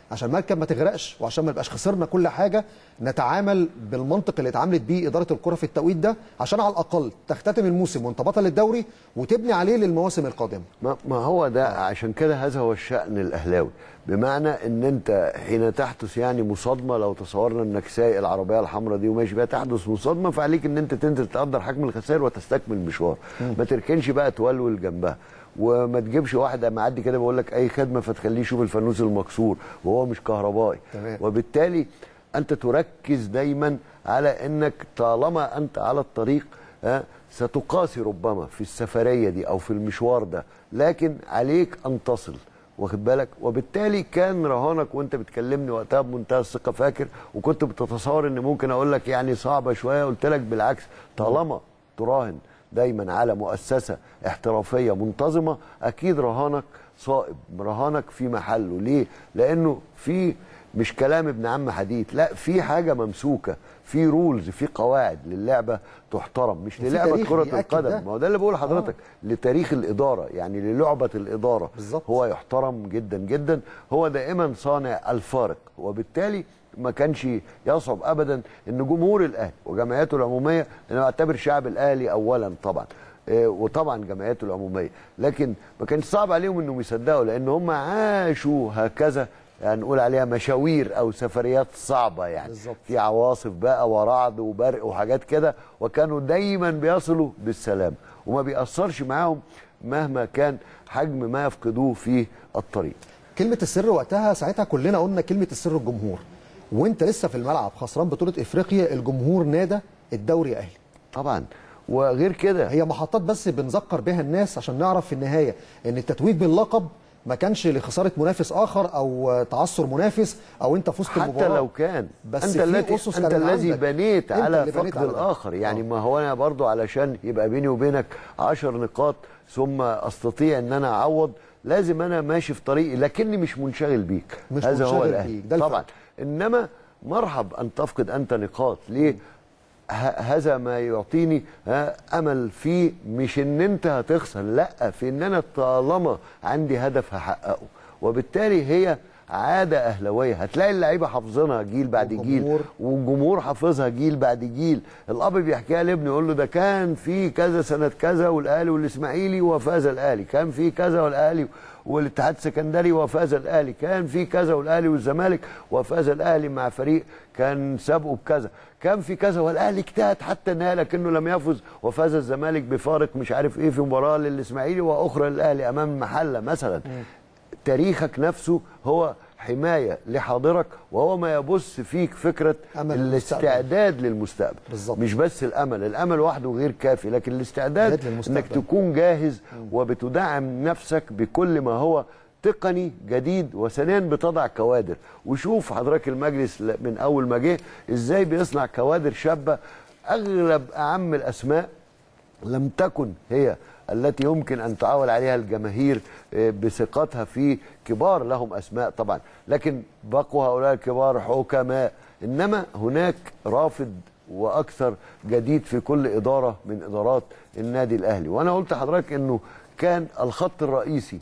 عشان المركب ما تغرقش وعشان ما نبقاش خسرنا كل حاجه نتعامل بالمنطق اللي اتعاملت بيه اداره الكره في التوقيت ده عشان على الاقل تختتم الموسم وانت بطل الدوري وتبني عليه للمواسم القادمه ما, ما هو ده عشان كده هذا هو الشأن الأهلاوي بمعنى ان انت حين تحدث يعني مصادمه لو تصورنا انك سايق العربيه الحمراء دي وماشي بيها تحدث مصادمه فعليك ان انت تنزل تقدر حجم الخسائر وتستكمل المشوار ما تركنش بقى تولول جنبها وما تجيبش واحد معدي كده بيقول لك اي خدمه فتخليه يشوف الفانوس المكسور وهو مش كهربائي تمام. وبالتالي انت تركز دايما على انك طالما انت على الطريق ها ستقاسي ربما في السفريه دي او في المشوار ده لكن عليك ان تصل واخد بالك وبالتالي كان رهانك وانت بتكلمني وقتها بمنتهى الثقه فاكر وكنت بتتصور ان ممكن اقول لك يعني صعبه شويه قلت لك بالعكس طالما تراهن دايما على مؤسسه احترافيه منتظمه اكيد رهانك صائب رهانك في محله ليه لانه في مش كلام ابن عم حديد لا في حاجه ممسوكه في رولز في قواعد للعبه تحترم مش وفي للعبه تاريخ كره بيأكد القدم ده. ما هو ده اللي بقول لحضرتك لتاريخ الاداره يعني للعبه الاداره بالظبط. هو يحترم جدا جدا هو دائما صانع الفارق وبالتالي ما كانش يصعب ابدا ان جمهور الاهلي وجمعياته العموميه انا بعتبر شعب الاهلي اولا طبعا آه، وطبعا جمعياته العموميه لكن ما كانش صعب عليهم انهم يصدقوا لان هم عاشوا هكذا يعني نقول عليها مشاوير او سفريات صعبه يعني بالظبط. في عواصف بقى ورعد وبرق وحاجات كده وكانوا دايما بيصلوا بالسلام وما بيأثرش معاهم مهما كان حجم ما يفقدوه في الطريق كلمه السر وقتها ساعتها كلنا قلنا كلمه السر الجمهور وانت لسه في الملعب خسران بطوله افريقيا الجمهور نادى الدوري اهلي طبعا وغير كده هي محطات بس بنذكر بها الناس عشان نعرف في النهايه ان التتويج باللقب ما كانش لخساره منافس اخر او تعثر منافس او انت فزت حتى المباراه لو كان بس انت في الذي أسس انت كانت الذي عندك. بنيت أنت على اللي بنيت فقد على ده. الاخر يعني آه. ما هو انا برضو علشان يبقى بيني وبينك عشر نقاط ثم استطيع ان انا اعوض لازم انا ماشي في طريقي لكني مش منشغل بيك مش هذا هو منشغل الاهلي بيك، ده الفرق. طبعا انما مرحب ان تفقد انت نقاط ليه ه- هذا ما يعطيني ها امل فيه مش ان انت هتخسر لا في ان انا طالما عندي هدف هحققه وبالتالي هي عاده اهلاويه هتلاقي اللعيبه حافظينها جيل بعد جيل والجمهور. والجمهور حافظها جيل بعد جيل الاب بيحكيها لابنه يقول له ده كان في كذا سنه كذا والاهلي والاسماعيلي وفاز الاهلي كان في كذا والاهلي والاتحاد السكندري وفاز الاهلي كان في كذا والاهلي والزمالك وفاز الاهلي مع فريق كان سابقه بكذا كان في كذا والاهلي اجتهد حتى النهايه لكنه لم يفز وفاز الزمالك بفارق مش عارف ايه في مباراه للاسماعيلي واخرى للاهلي امام المحله مثلا تاريخك نفسه هو حمايه لحاضرك وهو ما يبث فيك فكره أمل للمستقبل. الاستعداد للمستقبل بالظبط. مش بس الامل الامل وحده غير كافي لكن الاستعداد استعداد للمستقبل. انك تكون جاهز وبتدعم نفسك بكل ما هو تقني جديد وثانيا بتضع كوادر وشوف حضرتك المجلس ل- من اول ما جه ازاي بيصنع كوادر شابه اغلب اعم الاسماء لم تكن هي التي يمكن ان تعول عليها الجماهير آه، بثقتها في كبار لهم اسماء طبعا لكن بقوا هؤلاء الكبار حكماء انما هناك رافض واكثر جديد في كل اداره من ادارات النادي الاهلي وانا قلت لحضرتك انه كان الخط الرئيسي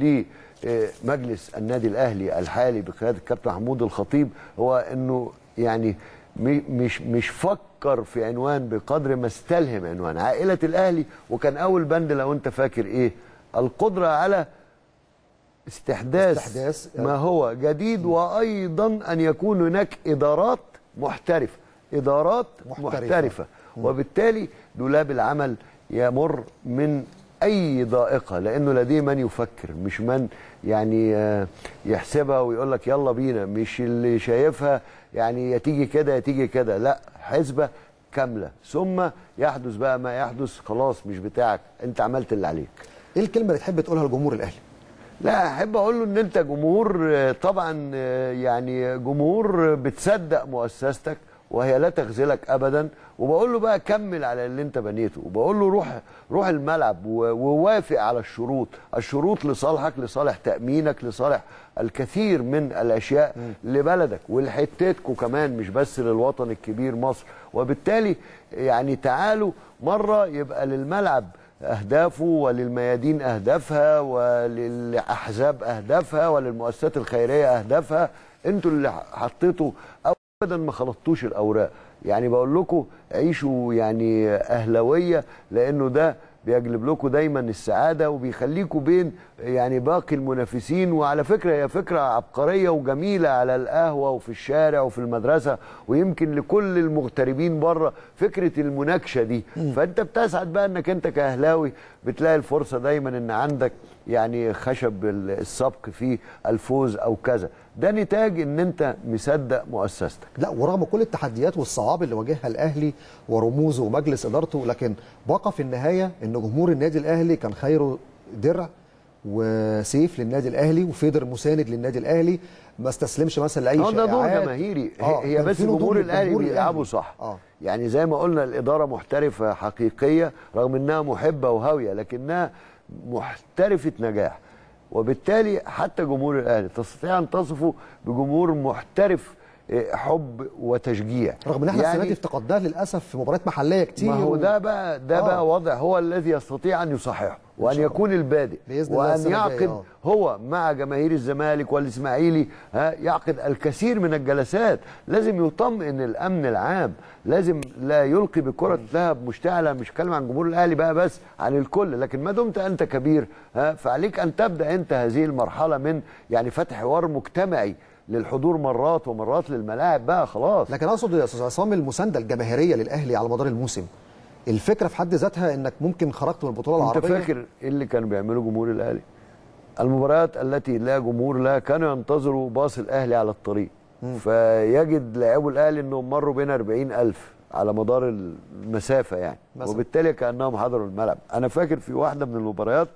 لمجلس النادي الاهلي الحالي بقياده الكابتن محمود الخطيب هو انه يعني م- مش مش فكر في عنوان بقدر ما استلهم عنوان عائله الاهلي وكان اول بند لو انت فاكر ايه القدره على استحداث, استحداث. ما هو جديد وايضا ان يكون هناك ادارات محترفه ادارات محترفة. محترفه, محترفة. وبالتالي دولاب العمل يمر من اي ضائقه لانه لديه من يفكر مش من يعني آه، يحسبها ويقول لك يلا بينا مش اللي شايفها يعني يا تيجي كده يا تيجي كده لا حسبه كامله ثم يحدث بقى ما يحدث خلاص مش بتاعك انت عملت اللي عليك ايه الكلمه اللي تحب تقولها لجمهور الاهلي لا احب اقول له ان انت جمهور آه، طبعا آه، يعني جمهور آه، بتصدق مؤسستك وهي لا تخذلك ابدا وبقول له بقى كمل على اللي انت بنيته وبقول له روح روح الملعب و- ووافق على الشروط الشروط لصالحك لصالح تامينك لصالح الكثير من الاشياء لبلدك ولحتتكم كمان مش بس للوطن الكبير مصر وبالتالي يعني تعالوا مره يبقى للملعب اهدافه وللميادين اهدافها وللاحزاب اهدافها وللمؤسسات الخيريه اهدافها انتوا اللي حطيتوا او ابدا ما خلطتوش الاوراق يعني بقول لكم عيشوا يعني اهلاويه لانه ده بيجلب لكم دايما السعاده وبيخليكم بين يعني باقي المنافسين وعلى فكره هي فكره عبقريه وجميله على القهوه وفي الشارع وفي المدرسه ويمكن لكل المغتربين بره فكره المناقشه دي فانت بتسعد بقى انك انت كاهلاوي بتلاقي الفرصه دايما ان عندك يعني خشب السبق في الفوز او كذا ده نتاج ان انت مصدق مؤسستك لا ورغم كل التحديات والصعاب اللي واجهها الاهلي ورموزه ومجلس ادارته لكن بقى في النهايه ان جمهور النادي الاهلي كان خيره درع وسيف للنادي الاهلي وفيدر مساند للنادي الاهلي ما استسلمش مثلا لاي اه ده دور شائعات. جماهيري آه، هي كان بس في نضوج جمهور الاهلي للجمهور بيلعبوا الأهلي. صح اه يعني زي ما قلنا الاداره محترفه حقيقيه رغم انها محبه وهاويه لكنها محترفه نجاح وبالتالي حتى جمهور الاهلي تستطيع ان تصفه بجمهور محترف إيه، حب وتشجيع رغم ان احنا السنه دي افتقدناه للاسف في مباريات محليه كتير ما هو و- ده بقى ده آه. بقى وضع هو الذي يستطيع ان يصححه وان شاء الله. يكون البادئ بإذن الله وان السنة الجاية، يعقد آه. هو مع جماهير الزمالك والاسماعيلي ها يعقد الكثير من الجلسات لازم يطمئن الامن العام لازم لا يلقي بكره لهب مشتعله مش كلام عن جمهور الاهلي بقى بس عن الكل لكن ما دمت انت كبير ها فعليك ان تبدا انت هذه المرحله من يعني فتح حوار مجتمعي للحضور مرات ومرات للملاعب بقى خلاص لكن اقصد يا استاذ عصام المسانده الجماهيريه للاهلي على مدار الموسم الفكره في حد ذاتها انك ممكن خرجت من البطوله انت العربيه فاكر ايه اللي كانوا بيعملوا جمهور الاهلي المباريات التي لا جمهور لها كانوا ينتظروا باص الاهلي على الطريق فيجد لاعبو الاهلي انهم مروا بين 40 الف على مدار المسافه يعني مثلا. وبالتالي كانهم حضروا الملعب انا فاكر في واحده من المباريات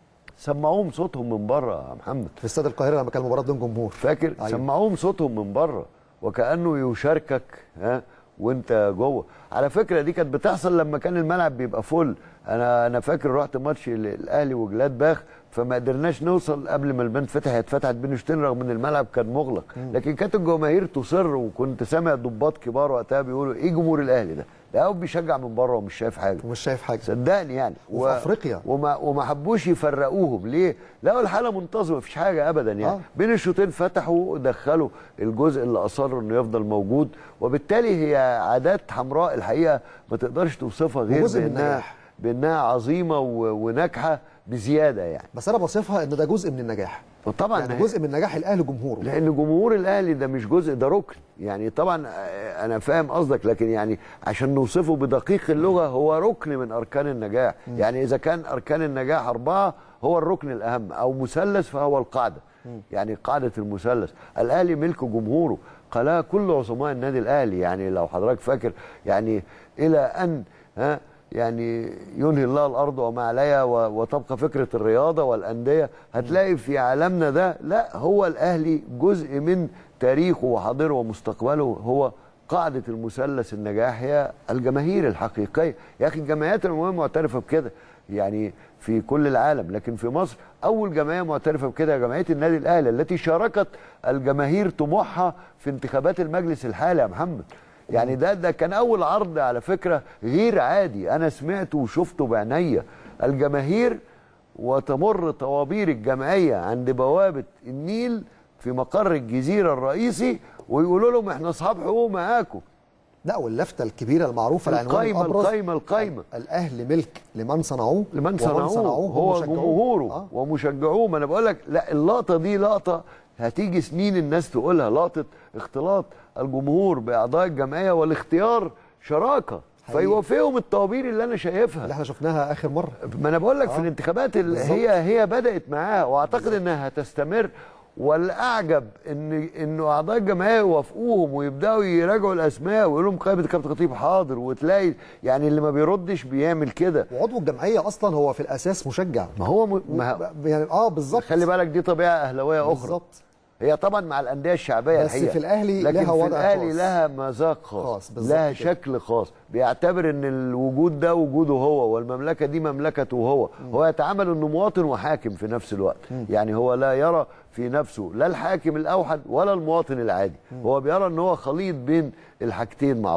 سمعوهم صوتهم من بره يا محمد في استاد القاهره لما كان المباراه بدون جمهور فاكر أيوة. أيوة. سمعوهم صوتهم من بره وكانه يشاركك ها وانت جوه على فكره دي كانت بتحصل لما كان الملعب بيبقى فل انا انا فاكر رحت ماتش ال- الاهلي وجلاد باخ فما قدرناش نوصل قبل ما البان فتح هي اتفتحت بين شوطين رغم ان الملعب كان مغلق لكن كانت الجماهير تصر وكنت سامع ضباط كبار وقتها بيقولوا ايه جمهور الاهلي ده ده هو بيشجع من بره ومش شايف حاجه ومش شايف حاجه صدقني يعني وفي أفريقيا. وما وما حبوش يفرقوهم ليه؟ لقوا الحاله منتظمه مفيش حاجه ابدا يعني آه. آه. بين الشوطين فتحوا ودخلوا الجزء اللي اصروا انه يفضل موجود وبالتالي هي عادات حمراء الحقيقه ما تقدرش توصفها غير وجزء من بانها النجاح. بانها عظيمه و- وناجحه بزياده يعني بس انا بصفها ان ده جزء من النجاح وطبعا يعني هي- جزء من نجاح الاهلي جمهوره لان جمهور الاهلي ده مش جزء ده ركن يعني طبعا آه، انا فاهم قصدك لكن يعني عشان نوصفه بدقيق اللغه هو ركن من اركان النجاح يعني اذا كان اركان النجاح اربعه هو الركن الاهم او مثلث فهو القاعده يعني قاعده المثلث الاهلي ملك جمهوره قالها كل عظماء النادي الاهلي يعني لو حضرتك فاكر يعني الى ان ها يعني ينهي الله الارض وما عليها و- وتبقى فكره الرياضه والانديه هتلاقي في عالمنا ده لا هو الاهلي جزء من تاريخه وحاضره ومستقبله هو قاعده المثلث النجاح هي الجماهير الحقيقيه يا اخي الجمعيات العموميه معترفه بكده يعني في كل العالم لكن في مصر اول جمعيه معترفه بكده هي جمعيه النادي الاهلي التي شاركت الجماهير طموحها في انتخابات المجلس الحالي يا محمد يعني ده ده كان اول عرض على فكره غير عادي انا سمعته وشفته بعينيا الجماهير وتمر طوابير الجمعيه عند بوابه النيل في مقر الجزيره الرئيسي ويقولوا لهم احنا اصحاب حقوق معاكم لا واللفته الكبيره المعروفه العنوان القايمة- الابرز القايمة- القايمة. الاهلي ملك لمن صنعوه لمن ومن صنعوه هو ومشجعوه. جمهوره آه. ومشجعوه ما انا بقول لك لا اللقطه دي لقطه هتيجي سنين الناس تقولها لقطه اختلاط الجمهور باعضاء الجمعيه والاختيار شراكه حقيقي. فيوافقهم الطوابير اللي انا شايفها اللي احنا شفناها اخر مره ما انا بقول لك في آه. الانتخابات ال- بالظبط. هي هي بدات معاها واعتقد انها هتستمر والاعجب ان انه اعضاء الجمعيه يوافقوهم ويبداوا يراجعوا الاسماء ويقولوا لهم قائمه كابتن خطيب حاضر وتلاقي يعني اللي ما بيردش بيعمل كده وعضو الجمعيه اصلا هو في الاساس مشجع ما هو م... ما يعني اه بالظبط خلي بالك دي طبيعه اهلاويه اخرى بالظبط هي طبعا مع الانديه الشعبيه بس الحقيقه في الأهلي لكن لها في وضع الاهلي خاص. لها مذاق خاص, خاص، بالظبط لها كده. شكل خاص بيعتبر ان الوجود ده وجوده هو والمملكه دي مملكته هو هو يتعامل انه مواطن وحاكم في نفس الوقت يعني هو لا يرى في نفسه لا الحاكم الاوحد ولا المواطن العادي هو بيرى ان هو خليط بين الحاجتين مع بعض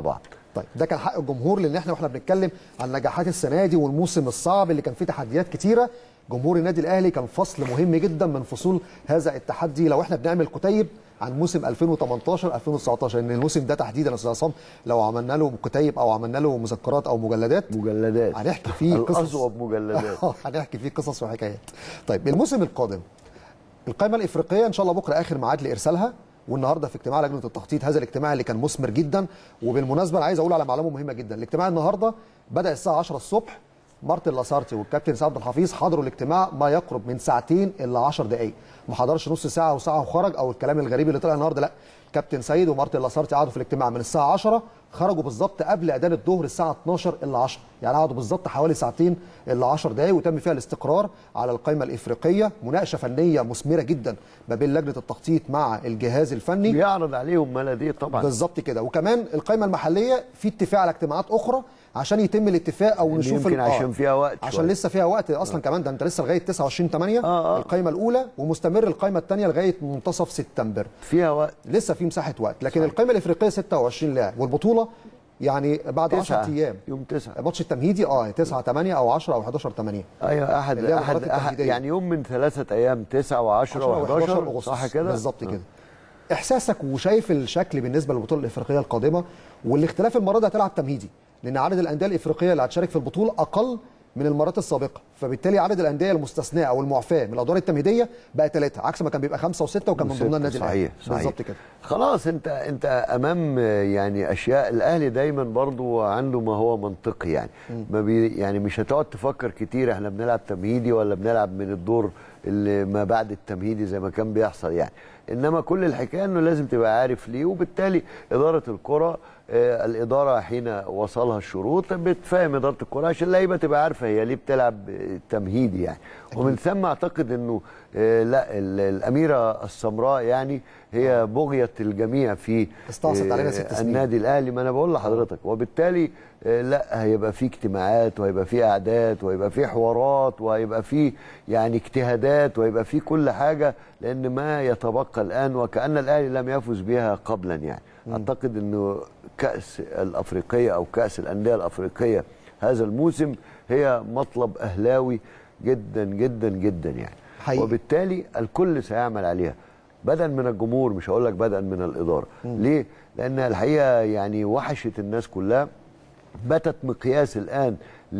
طيب ده كان حق الجمهور لان احنا واحنا بنتكلم عن نجاحات السنه دي والموسم الصعب اللي كان فيه تحديات كتيره جمهور النادي الاهلي كان فصل مهم جدا من فصول هذا التحدي لو احنا بنعمل كتيب عن موسم 2018 2019 ان الموسم ده تحديدا يا استاذ عصام لو عملنا له كتيب او عملنا له مذكرات او مجلدات مجلدات هنحكي فيه قصص الأصوب مجلدات هنحكي فيه قصص وحكايات طيب الموسم القادم القائمه الافريقيه ان شاء الله بكره اخر ميعاد لارسالها والنهارده في اجتماع لجنه التخطيط هذا الاجتماع اللي كان مثمر جدا وبالمناسبه انا عايز اقول على معلومه مهمه جدا الاجتماع النهارده بدا الساعه 10 الصبح مارتن لاسارتي والكابتن سعد الحفيظ حضروا الاجتماع ما يقرب من ساعتين الا 10 دقائق ما حضرش نص ساعه وساعه وخرج او الكلام الغريب اللي طلع النهارده لا كابتن سيد ومارتن لاسارتي قعدوا في الاجتماع من الساعه 10 خرجوا بالظبط قبل اذان الظهر الساعه 12 الا 10 يعني قعدوا بالظبط حوالي ساعتين الا 10 دقائق وتم فيها الاستقرار على القائمه الافريقيه مناقشه فنيه مثمره جدا ما بين لجنه التخطيط مع الجهاز الفني بيعرض عليهم ما لديه طبعا بالظبط كده وكمان القائمه المحليه في اتفاق على اجتماعات اخرى عشان يتم الاتفاق او اللي نشوف يمكن ال- آه. عشان فيها وقت عشان شوية. لسه فيها وقت اصلا كمان ده انت لسه لغايه 29 8 آه، آه. القائمه الاولى ومستمر القائمه الثانيه لغايه منتصف سبتمبر فيها وقت لسه في مساحه وقت لكن القائمه الافريقيه 26 لاعب والبطوله يعني بعد 10 تسعة. ايام يوم تسعة ماتش التمهيدي اه 9 8 او 10 او 11 8 ايوه احد اللي هي احد, المباريات أحد التمهيدية. يعني يوم من ثلاثة ايام 9 و10 و11 اغسطس صح كده؟ بالظبط كده احساسك وشايف الشكل بالنسبه للبطوله الافريقيه القادمه والاختلاف المره دي هتلعب تمهيدي لان عدد الانديه الافريقيه اللي هتشارك في البطوله اقل من المرات السابقه فبالتالي عدد الانديه المستثناه او المعفاه من الادوار التمهيديه بقى ثلاثه عكس ما كان بيبقى خمسه وسته وكان من ضمنها النادي الاهلي صحيح صحيح بالظبط كده خلاص انت انت امام يعني اشياء الاهلي دايما برضو عنده ما هو منطقي يعني ما بي يعني مش هتقعد تفكر كتير احنا بنلعب تمهيدي ولا بنلعب من الدور اللي ما بعد التمهيدي زي ما كان بيحصل يعني انما كل الحكايه انه لازم تبقى عارف ليه وبالتالي اداره الكره آه، الاداره حين وصلها الشروط بتفهم اداره الكره عشان اللعيبه تبقى عارفه هي ليه بتلعب تمهيدي يعني ومن ثم اعتقد انه آه، لا ال- الاميره السمراء يعني هي بغيه الجميع في استعصت علينا ست آه، سنين. النادي الاهلي ما انا بقول لحضرتك وبالتالي آه، لا هيبقى في اجتماعات وهيبقى في قعدات وهيبقى في حوارات وهيبقى في يعني اجتهادات وهيبقى في كل حاجه لان ما يتبقى الان وكان الاهلي لم يفز بها قبلا يعني اعتقد انه كاس الافريقيه او كاس الانديه الافريقيه هذا الموسم هي مطلب اهلاوي جدا جدا جدا يعني حقيقي. وبالتالي الكل سيعمل عليها بدءا من الجمهور مش هقول لك بدءا من الاداره ليه لان الحقيقه يعني وحشت الناس كلها باتت مقياس الان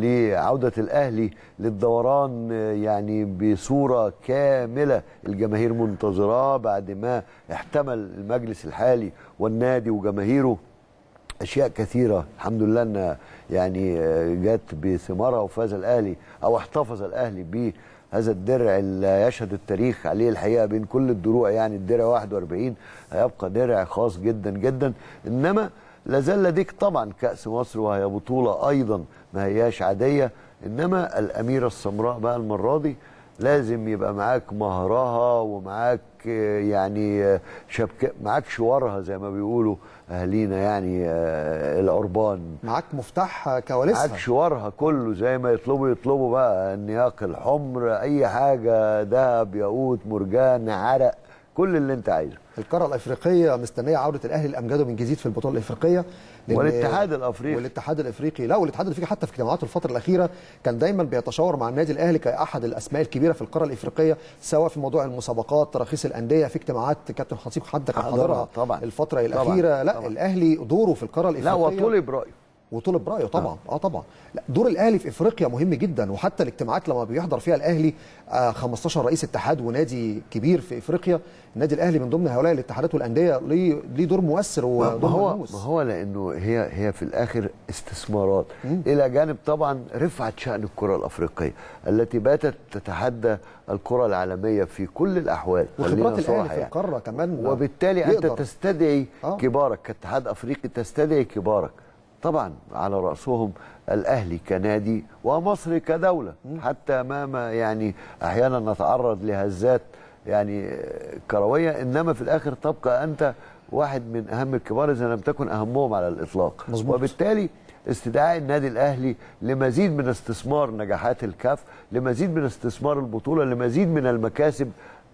لعوده الاهلي للدوران آه، يعني بصوره كامله الجماهير منتظراه بعد ما احتمل المجلس الحالي والنادي وجماهيره اشياء كثيره الحمد لله انها يعني آه، جت بثمارها وفاز الاهلي او احتفظ الاهلي بهذا الدرع اللي يشهد التاريخ عليه الحقيقه بين كل الدروع يعني الدرع 41 هيبقى درع خاص جدا جدا انما لازال لديك طبعا كاس مصر وهي بطوله ايضا ما هياش عاديه انما الاميره السمراء بقى المره دي لازم يبقى معاك مهرها ومعاك آه، يعني آه، شبك معاك شوارها زي ما بيقولوا اهالينا يعني آه، العربان معاك مفتاح معاك كواليسها شوارها كله زي ما يطلبوا يطلبوا بقى النياق الحمر اي حاجه ذهب ياقوت مرجان عرق كل اللي انت عايزه القاره الافريقيه مستنيه عوده الاهلي لامجاده من جديد في البطوله الافريقيه لأن- والاتحاد الأفريقي. والاتحاد الافريقي لا والاتحاد الافريقي حتى في اجتماعاته الفتره الاخيره كان دايما بيتشاور مع النادي الاهلي كاحد الاسماء الكبيره في القاره الافريقيه سواء في موضوع المسابقات تراخيص الانديه في اجتماعات كابتن خطيب حتى كان حضرها حاضرها طبعا. الفتره طبعا. الاخيره لا طبعا. الاهلي دوره في القاره لا الافريقيه وطلب رايه وطلب رايه طبعا اه, طبعا لا دور الاهلي في افريقيا مهم جدا وحتى الاجتماعات لما بيحضر فيها الاهلي آه 15 رئيس اتحاد ونادي كبير في افريقيا النادي الاهلي من ضمن هؤلاء الاتحادات والانديه ليه ليه دور مؤثر ما ودور هو ملموس ما هو لانه هي هي في الاخر استثمارات الى جانب طبعا رفعه شان الكره الافريقيه التي باتت تتحدى الكره العالميه في كل الاحوال وخبرات خلينا الاهلي صراحة في القاره كمان وبالتالي انت يقدر. تستدعي آه. كبارك كاتحاد افريقي تستدعي كبارك طبعا على راسهم الاهلي كنادي ومصر كدوله حتى امام يعني احيانا نتعرض لهزات يعني آه، كرويه انما في الاخر تبقى انت واحد من اهم الكبار اذا لم تكن اهمهم على الاطلاق مظبوط. وبالتالي استدعاء النادي الاهلي لمزيد من استثمار نجاحات الكاف لمزيد من استثمار البطوله لمزيد من المكاسب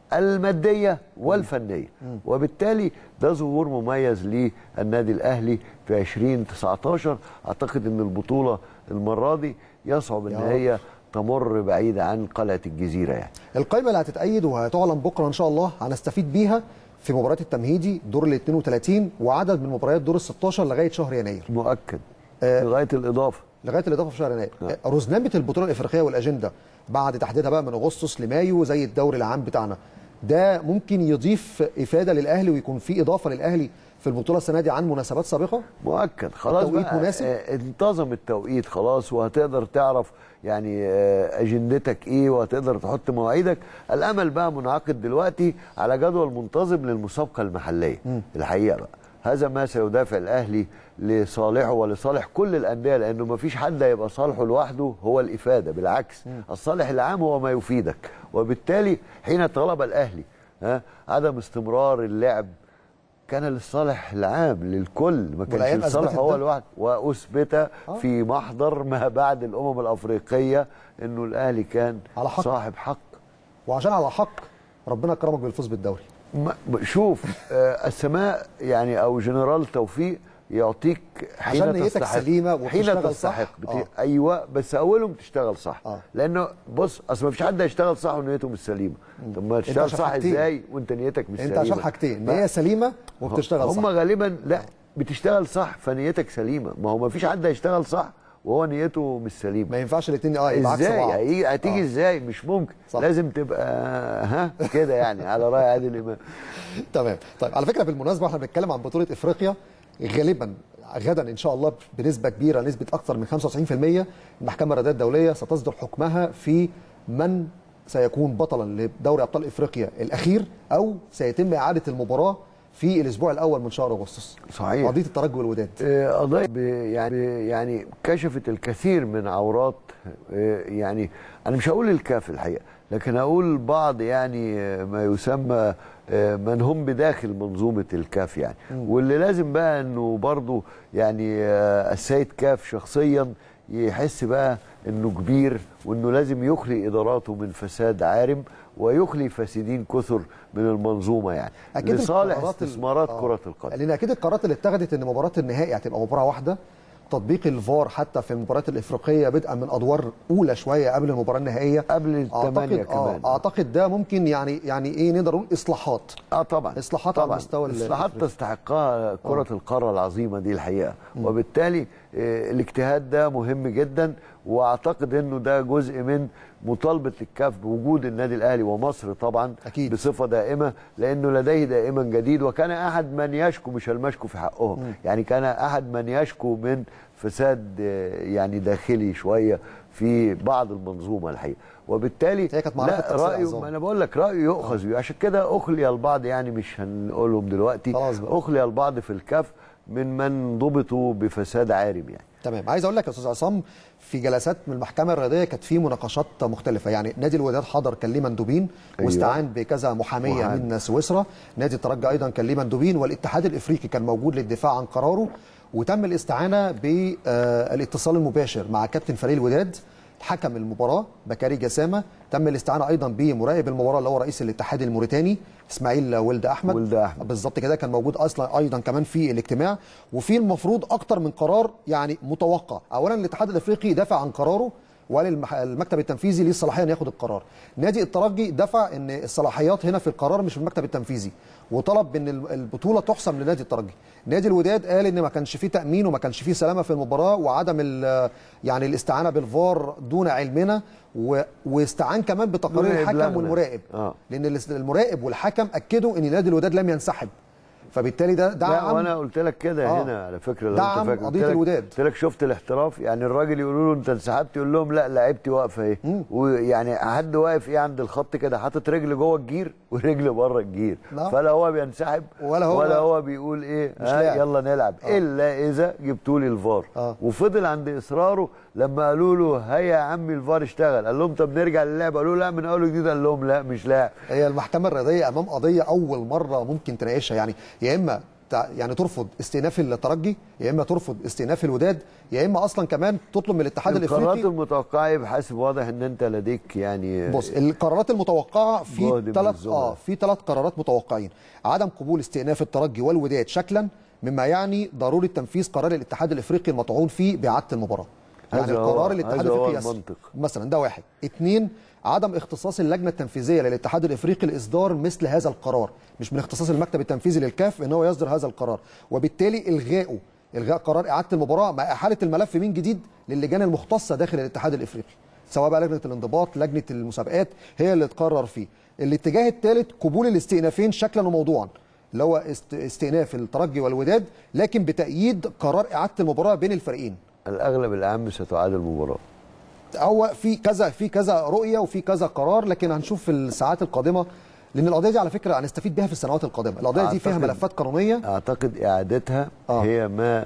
الماديه والفنيه وبالتالي ده ظهور مميز للنادي الاهلي في 2019 اعتقد ان البطوله المره دي يصعب ان يا رب. هي تمر بعيد عن قلعه الجزيره يعني القائمه اللي هتتأيد وهتعلن بكره ان شاء الله هنستفيد بيها في مباريات التمهيدي دور ال 32 وعدد من مباريات دور ال 16 لغايه شهر يناير مؤكد آه. لغايه الاضافه لغايه الاضافه في شهر يناير رزنامه البطوله الافريقيه والاجنده بعد تحديدها بقى من اغسطس لمايو زي الدوري العام بتاعنا ده ممكن يضيف افاده للاهلي ويكون في اضافه للاهلي في البطوله السنه دي عن مناسبات سابقه مؤكد خلاص التوقيت بقى مناسب؟ آه، انتظم التوقيت خلاص وهتقدر تعرف يعني آه، اجندتك ايه وهتقدر تحط مواعيدك الامل بقى منعقد دلوقتي على جدول منتظم للمسابقه المحليه الحقيقه بقى هذا ما سيدافع الاهلي لصالحه ولصالح كل الانديه لانه ما فيش حد هيبقى صالحه لوحده هو الافاده بالعكس الصالح العام هو ما يفيدك وبالتالي حين طلب الاهلي ها عدم استمرار اللعب كان للصالح العام للكل ما والأيام كانش لصالح أثبتت هو ده. لوحده واثبت في محضر ما بعد الامم الافريقيه انه الاهلي كان على حق. صاحب حق وعشان على حق ربنا كرمك بالفوز بالدوري ما- شوف آه، السماء يعني او جنرال توفيق يعطيك حين عشان نيتك تستحق سليمة حين وبتشتغل صح. تستحق بت... آه. ايوه بس اولهم تشتغل صح آه. لانه بص اصل ما فيش حد هيشتغل صح ونيته مش سليمه طب ما تشتغل عشان صح حاجتين. ازاي وانت نيتك مش انت سليمه عشان حاجتين ف- نيه سليمه وبتشتغل صح هم غالبا لا بتشتغل صح فنيتك سليمه ما هو ما فيش حد هيشتغل صح وهو نيته مش سليمه ما ينفعش الاثنين اه يبقى عكس ازاي بعض هيجي هتيجي آه. ازاي مش ممكن صح. لازم تبقى ها كده يعني على راي عادل امام تمام طيب على فكره بالمناسبه احنا بنتكلم عن بطوله افريقيا غالبا غدا ان شاء الله بنسبه كبيره نسبه اكثر من 95% المحكمه الرياضيه الدوليه ستصدر حكمها في من سيكون بطلا لدوري ابطال افريقيا الاخير او سيتم اعاده المباراه في الاسبوع الاول من شهر اغسطس صحيح. قضيه الترجي والوداد آه، قضايا ب- يعني يعني كشفت الكثير من عورات آه، يعني انا مش هقول الكاف الحقيقه لكن هقول بعض يعني آه، ما يسمى آه، من هم بداخل منظومه الكاف يعني واللي لازم بقى انه برضو يعني آه، السيد كاف شخصيا يحس بقى انه كبير وانه لازم يخلي اداراته من فساد عارم ويخلي فاسدين كثر من المنظومه يعني لصالح القرارات ال- استثمارات آه. كره القدم لان اكيد القرارات اللي اتخذت ان مباراه النهائي هتبقى مباراه واحده تطبيق الفار حتى في المباريات الافريقيه بدءا من ادوار اولى شويه قبل المباراه النهائيه قبل الثمانية أعتقد- آه، كمان. اعتقد ده ممكن يعني يعني ايه نقدر نقول اصلاحات اه طبعا إصلاحات على طبعا المستوى ال- اصلاحات تستحقها كره القاره العظيمه دي الحقيقه وبالتالي آه، الاجتهاد ده مهم جدا واعتقد انه ده جزء من مطالبه الكاف بوجود النادي الاهلي ومصر طبعا أكيد. بصفه دائمه لانه لديه دائما جديد وكان احد من يشكو مش المشكو في حقهم يعني كان احد من يشكو من فساد آه، يعني داخلي شويه في بعض المنظومه الحقيقه وبالتالي هي كانت معركة لا تقصير رايه أعظام. ما انا بقول لك رايه يؤخذ بيه عشان كده اخلي البعض يعني مش هنقولهم دلوقتي خلاص بقى. اخلي البعض في الكف من من ضبطوا بفساد عارم يعني تمام عايز اقول لك يا استاذ عصام في جلسات من المحكمه الرياضيه كانت في مناقشات مختلفه يعني نادي الوداد حضر كان ليه مندوبين أيوة. واستعان بكذا محاميه محامي. من سويسرا نادي الترجي ايضا كان ليه مندوبين والاتحاد الافريقي كان موجود للدفاع عن قراره وتم الاستعانه بالاتصال المباشر مع كابتن فريق الوداد حكم المباراه بكاري جسامه تم الاستعانه ايضا بمراقب المباراه اللي هو رئيس الاتحاد الموريتاني اسماعيل ولد احمد ولد أحمد. بالظبط كده كان موجود اصلا ايضا كمان في الاجتماع وفي المفروض اكتر من قرار يعني متوقع اولا الاتحاد الافريقي دافع عن قراره والمكتب التنفيذي ليه الصلاحيه ان ياخد القرار نادي الترجي دفع ان الصلاحيات هنا في القرار مش في المكتب التنفيذي وطلب ان البطوله تحسم لنادي الترجي نادي الوداد قال ان ما كانش فيه تامين وما كانش فيه سلامه في المباراه وعدم ال- يعني الاستعانه بالفار دون علمنا و- واستعان كمان بتقارير دون الحكم إبلاغنا. والمراقب آه. لان الاس- المراقب والحكم اكدوا ان نادي الوداد لم ينسحب فبالتالي ده لا دعم وانا قلت لك كده آه. هنا على فكره لو دعم انت فاكر قضية قلت لك- الوداد. قلت لك شفت الاحتراف يعني الراجل يقولوا له انت انسحبت يقول لهم لا لعبتي واقفه اهي ويعني حد واقف ايه عند الخط كده حاطط رجل جوه الجير ورجل بره الجير لا. فلا هو بينسحب ولا هو- ولا هو بيقول ايه مش ها لاعب. يلا نلعب الا اذا جبتوا لي الفار آه. وفضل عند اصراره لما قالوا له هيا يا عمي الفار اشتغل قال لهم طب نرجع للعب قالوا له لا من اول وجديد قال لهم لا مش لاعب هي المحكمه الرياضيه امام قضيه اول مره ممكن تناقشها يعني يا اما تع- يعني ترفض استئناف الترجي يا اما ترفض استئناف الوداد يا اما اصلا كمان تطلب من الاتحاد القرارات الافريقي المتوقعه بحسب واضح ان انت لديك يعني بص القرارات المتوقعه في جهد من ثلاث الزملاء. اه في ثلاث قرارات متوقعين عدم قبول استئناف الترجي والوداد شكلا مما يعني ضروره تنفيذ قرار الاتحاد الافريقي المطعون فيه باعاده المباراه يعني هذا هو- القرار الاتحاد هذا هو الافريقي يسر. المنطق. مثلا ده واحد اثنين عدم اختصاص اللجنه التنفيذيه للاتحاد الافريقي لاصدار مثل هذا القرار مش من اختصاص المكتب التنفيذي للكاف ان هو يصدر هذا القرار وبالتالي الغائه الغاء قرار اعاده المباراه مع احاله الملف من جديد للجان المختصه داخل الاتحاد الافريقي سواء بقى لجنه الانضباط لجنه المسابقات هي اللي تقرر فيه الاتجاه الثالث قبول الاستئنافين شكلا وموضوعا اللي هو است- استئناف الترجي والوداد لكن بتأييد قرار إعادة المباراة بين الفريقين الاغلب الاعم ستعاد المباراه هو في كذا في كذا رؤيه وفي كذا قرار لكن هنشوف في الساعات القادمه لان القضيه دي على فكره هنستفيد بيها في السنوات القادمه القضيه دي فيها أعتقد- ملفات قانونيه اعتقد اعادتها آه. هي ما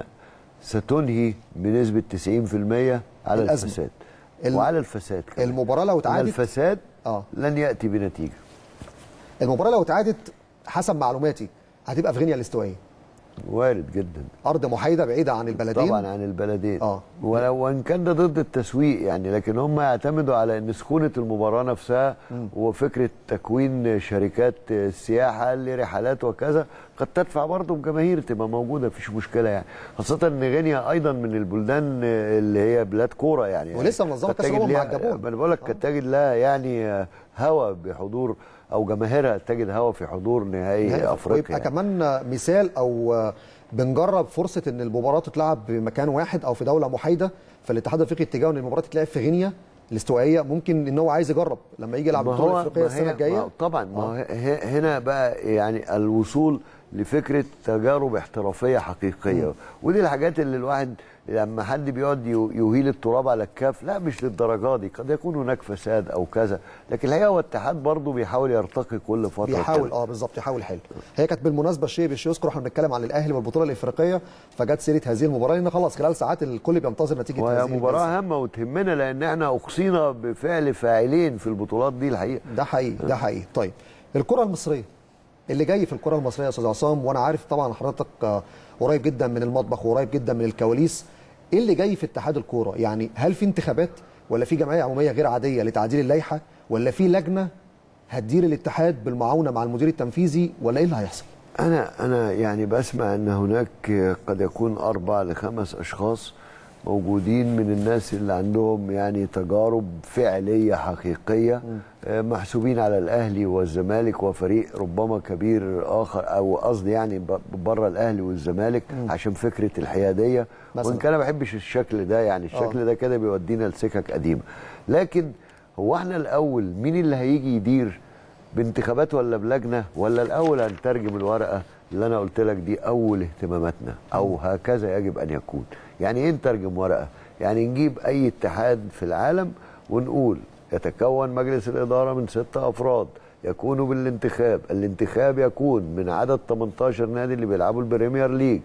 ستنهي بنسبه 90% على الأزمة. الفساد ال- وعلى الفساد كمان. المباراه لو إن اتعادت الفساد آه. لن ياتي بنتيجه المباراه لو اتعادت حسب معلوماتي هتبقى في غينيا الاستوائيه وارد جدا ارض محايده بعيده عن البلدين طبعا عن البلدين آه. ولو وان كان ده ضد التسويق يعني لكن هم يعتمدوا على ان سخونه المباراه نفسها وفكره تكوين شركات السياحه لرحلات وكذا قد تدفع برضه بجماهير تبقى موجوده مفيش مشكله يعني خاصه ان غينيا ايضا من البلدان اللي هي بلاد كوره يعني ولسه منظمة قد كأس تجد الأمم مع ليها- الجابون. ما انا بقول لك قد تجد لها يعني هوى بحضور او جماهيرها تجد هوى في حضور نهائي نهائي افريقيا ويبقى يعني. كمان مثال او بنجرب فرصه ان المباراه تتلعب بمكان واحد او في دوله محايده فالاتحاد الافريقي اتجاهه ان المباراه تتلعب في غينيا الاستوائيه ممكن ان هو عايز يجرب لما يجي يلعب ما البطوله هو الافريقيه ما السنه هي الجايه ما طبعا ما هو ه- هنا بقى يعني الوصول لفكره تجارب احترافيه حقيقيه ودي الحاجات اللي الواحد لما حد بيقعد يو- يهيل التراب على الكاف لا مش للدرجه دي قد يكون هناك فساد او كذا لكن الحقيقه هو الاتحاد برضه بيحاول يرتقي كل فتره بيحاول كده. اه بالظبط يحاول حل هي كانت بالمناسبه شيء مش يذكر احنا بنتكلم عن الاهلي والبطوله الافريقيه فجت سيره هذه المباراه لان خلاص خلال ساعات الكل بينتظر نتيجه وهي هذه مباراه الجلسة. هامه وتهمنا لان احنا اقصينا بفعل فاعلين في البطولات دي الحقيقه ده حقيقي ده حقيقي طيب الكره المصريه اللي جاي في الكره المصريه يا استاذ عصام وانا عارف طبعا حضرتك آه، قريب جدا من المطبخ وقريب جدا من الكواليس ايه اللي جاي في اتحاد الكوره يعني هل في انتخابات ولا في جمعيه عموميه غير عاديه لتعديل اللائحه ولا في لجنه هتدير الاتحاد بالمعاونه مع المدير التنفيذي ولا ايه اللي هيحصل أنا أنا يعني بسمع أن هناك قد يكون أربع لخمس أشخاص موجودين من الناس اللي عندهم يعني تجارب فعلية حقيقية آه، محسوبين على الأهلي والزمالك وفريق ربما كبير آخر أو قصدي يعني ب- بره الأهلي والزمالك عشان فكرة الحيادية مثلاً. وإن كان ما بحبش الشكل ده يعني الشكل ده كده بيودينا لسكك قديمة لكن هو احنا الأول مين اللي هيجي يدير بانتخابات ولا بلجنه ولا الاول هنترجم الورقه اللي انا قلت لك دي اول اهتماماتنا او هكذا يجب ان يكون يعني ايه نترجم ورقه يعني نجيب اي اتحاد في العالم ونقول يتكون مجلس الاداره من ستة افراد يكونوا بالانتخاب الانتخاب يكون من عدد 18 نادي اللي بيلعبوا البريمير ليج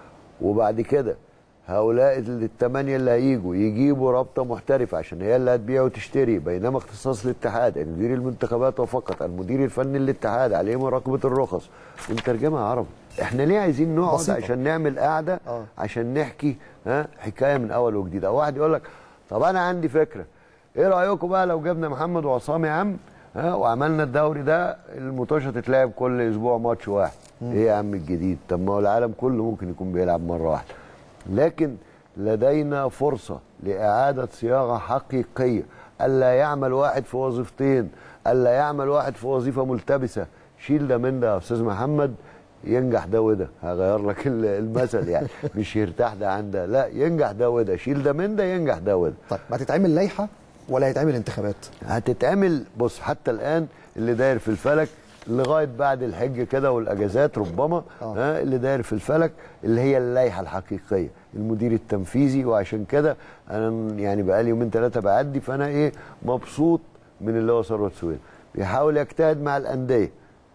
وبعد كده هؤلاء الثمانية اللي هيجوا يجيبوا رابطة محترفة عشان هي اللي هتبيع وتشتري بينما اختصاص الاتحاد يعني مدير المنتخبات وفقط المدير الفني للاتحاد عليه مراقبة الرخص ونترجمها عربي احنا ليه عايزين نقعد بسيطة. عشان نعمل قاعدة آه. عشان نحكي ها حكاية من اول وجديد او واحد يقول لك طب انا عندي فكرة ايه رأيكم بقى لو جبنا محمد وعصام يا عم ها وعملنا الدوري ده المطوشه تتلعب كل اسبوع ماتش واحد ايه يا عم الجديد طب ما هو العالم كله ممكن يكون بيلعب مره واحده لكن لدينا فرصه لاعاده صياغه حقيقيه الا يعمل واحد في وظيفتين الا يعمل واحد في وظيفه ملتبسه شيل ده من ده يا استاذ محمد ينجح ده وده هغير لك ال- المثل يعني مش يرتاح ده عن ده لا ينجح ده وده شيل ده من ده ينجح ده وده طيب ما تتعمل لائحه ولا هيتعمل انتخابات هتتعمل بص حتى الان اللي داير في الفلك لغايه بعد الحج كده والاجازات ربما آه. ها اللي داير في الفلك اللي هي اللائحه الحقيقيه المدير التنفيذي وعشان كده انا يعني بقالي يومين ثلاثه بعدي فانا ايه مبسوط من اللي هو ثروت سويل بيحاول يجتهد مع الانديه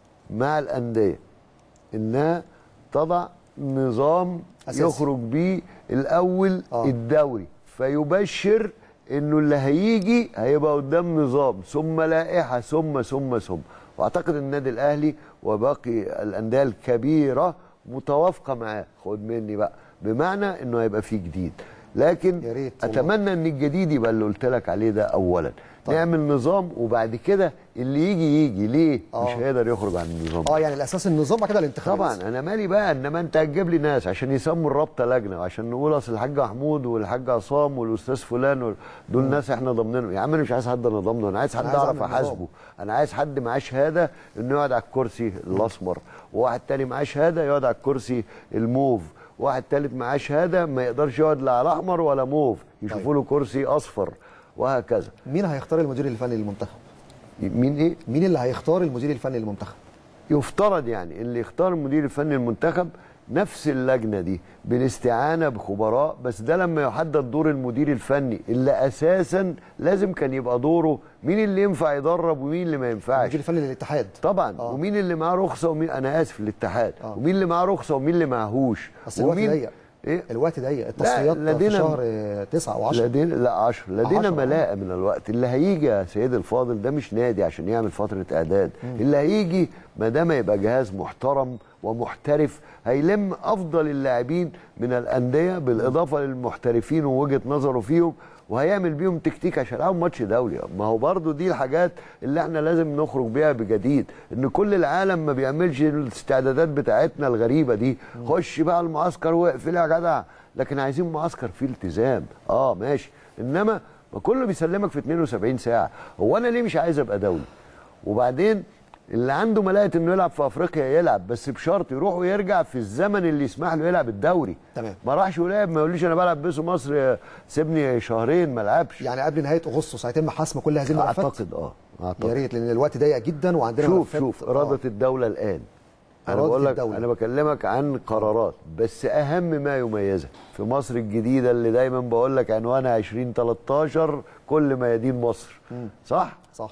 مع الانديه انها تضع نظام أساسي. يخرج بيه الاول آه. الدوري فيبشر انه اللي هيجي هيبقى قدام نظام ثم لائحه ثم ثم ثم واعتقد النادي الاهلي وباقي الانديه الكبيره متوافقه معاه خد مني بقى بمعنى انه هيبقى فيه جديد لكن يا ريت والله. اتمنى ان الجديد يبقى اللي قلت لك عليه ده اولا طيب. نعمل نظام وبعد كده اللي يجي يجي ليه آه. مش هيقدر يخرج عن النظام اه يعني الاساس النظام بعد كده الانتخابات طبعا انا مالي بقى انما انت هتجيب لي ناس عشان يسموا الرابطه لجنه وعشان نقول اصل الحاج محمود والحاج عصام والاستاذ فلان وال- دول ناس احنا ضامنينهم يا عم انا مش عايز حد انا ضامنه انا عايز حد أنا عايز اعرف أعمل احاسبه نظام. انا عايز حد معاه شهاده انه يقعد على الكرسي الاسمر وواحد تاني معاه شهاده يقعد على الكرسي الموف واحد تالت معاه شهاده ما يقدرش يقعد لا على احمر ولا موف يشوفوا له كرسي اصفر وهكذا مين هيختار المدير الفني للمنتخب مين ايه مين اللي هيختار المدير الفني للمنتخب يفترض يعني اللي يختار المدير الفني المنتخب نفس اللجنه دي بالاستعانه بخبراء بس ده لما يحدد دور المدير الفني اللي اساسا لازم كان يبقى دوره مين اللي ينفع يدرب ومين اللي ما ينفعش المدير الفني للاتحاد طبعا آه. ومين اللي معاه رخصه ومين انا اسف الاتحاد آه. ومين اللي معاه رخصه ومين اللي معهوش بس الوقت ومين ضيق ايه الوقت ضيق التصفيات في لدينا- شهر 9 و10 لدينا لا 10 لدينا عشرة. ملاءه من الوقت اللي هيجي يا سيد الفاضل ده مش نادي عشان يعمل فتره اعداد اللي هيجي ما دام يبقى جهاز محترم ومحترف هيلم افضل اللاعبين من الانديه بالاضافه للمحترفين ووجهه نظره فيهم وهيعمل بيهم تكتيك عشان يلعبوا ماتش دولي ما هو برضو دي الحاجات اللي احنا لازم نخرج بيها بجديد ان كل العالم ما بيعملش الاستعدادات بتاعتنا الغريبه دي خش بقى المعسكر واقفل يا جدع لكن عايزين معسكر فيه التزام اه ماشي انما ما كله بيسلمك في 72 ساعه هو انا ليه مش عايز ابقى دولي وبعدين اللي عنده ملاءه انه يلعب في افريقيا يلعب بس بشرط يروح ويرجع في الزمن اللي يسمح له يلعب الدوري تمام. ما راحش ولعب ما يقوليش انا بلعب بيسو مصر سيبني شهرين ما العبش يعني قبل نهايه اغسطس هيتم حسم كل هذه الملفات اعتقد اه يا اعتقد ريت لان الوقت ضيق جدا وعندنا شوف ملفات- شوف آه. اراده الدوله الان انا إرادة بقول لك الدولة. انا بكلمك عن قرارات بس اهم ما يميزها في مصر الجديده اللي دايما بقول لك عنوانها 2013 كل ميادين مصر صح صح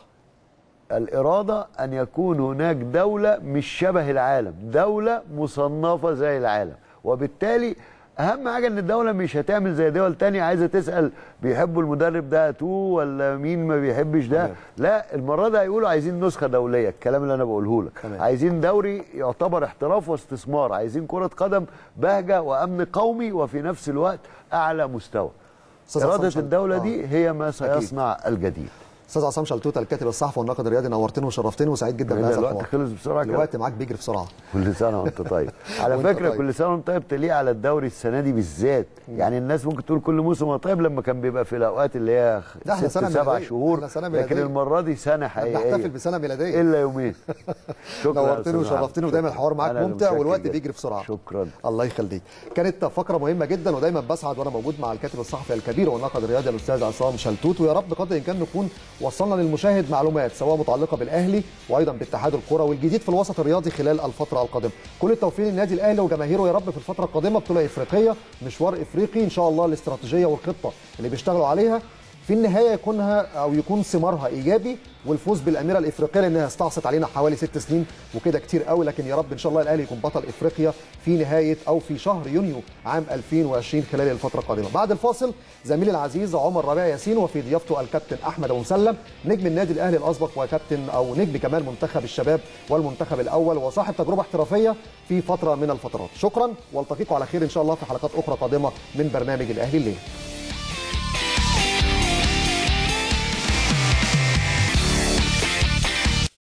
الاراده ان يكون هناك دوله مش شبه العالم دوله مصنفه زي العالم وبالتالي اهم حاجه ان الدوله مش هتعمل زي دول تانية عايزه تسال بيحبوا المدرب ده تو ولا مين ما بيحبش ده تمام. لا المره دي هيقولوا عايزين نسخه دوليه الكلام اللي انا بقوله لك تمام. عايزين دوري يعتبر احتراف واستثمار عايزين كره قدم بهجه وامن قومي وفي نفس الوقت اعلى مستوى أستاذ عصام اراده شل- الدوله آه. دي هي ما سيصنع الجديد استاذ عصام شلتوته الكاتب الصحفي والناقد الرياضي نورتني وشرفتني وسعيد جدا بهذا الوقت الحوار خلص بسرعه كده الوقت معاك بيجري بسرعه كل سنه وانت طيب على وأنت فكره طيب. كل سنه وانت طيب تليق على الدوري السنه دي بالذات يعني الناس ممكن تقول كل موسم هو طيب لما كان بيبقى في الاوقات اللي هي لا، إحنا ست سنة سبع ميلادية. شهور إحنا سنة لكن ميلادية. المره دي سنه حقيقيه بنحتفل بسنه ميلاديه الا يومين شكرا يا نورتني أستاذ محمد. وشرفتني ودايما الحوار معاك أنا اللي ممتع متشكر والوقت جدا. بيجري بسرعه شكرا الله يخليك كانت فقره مهمه جدا ودايما بسعد وانا موجود مع الكاتب الصحفي الكبير والناقد الرياضي الاستاذ عصام شلتوت ويا رب قدر الامكان نكون وصلنا للمشاهد معلومات سواء متعلقه بالاهلي وايضا باتحاد الكره والجديد في الوسط الرياضي خلال الفتره القادمه كل التوفيق للنادي الاهلي وجماهيره يا رب في الفتره القادمه بطوله افريقيه مشوار افريقي ان شاء الله الاستراتيجيه والخطه اللي بيشتغلوا عليها في النهايه يكونها او يكون ثمارها ايجابي والفوز بالاميره الافريقيه لانها استعصت علينا حوالي ست سنين وكده كتير قوي لكن يا رب ان شاء الله الاهلي يكون بطل افريقيا في نهايه او في شهر يونيو عام 2020 خلال الفتره القادمه. بعد الفاصل زميلي العزيز عمر ربيع ياسين وفي ضيافته الكابتن احمد ابو مسلم نجم النادي الاهلي الاسبق وكابتن او نجم كمان منتخب الشباب والمنتخب الاول وصاحب تجربه احترافيه في فتره من الفترات. شكرا والتقيكم على خير ان شاء الله في حلقات اخرى قادمه من برنامج الاهلي الليل.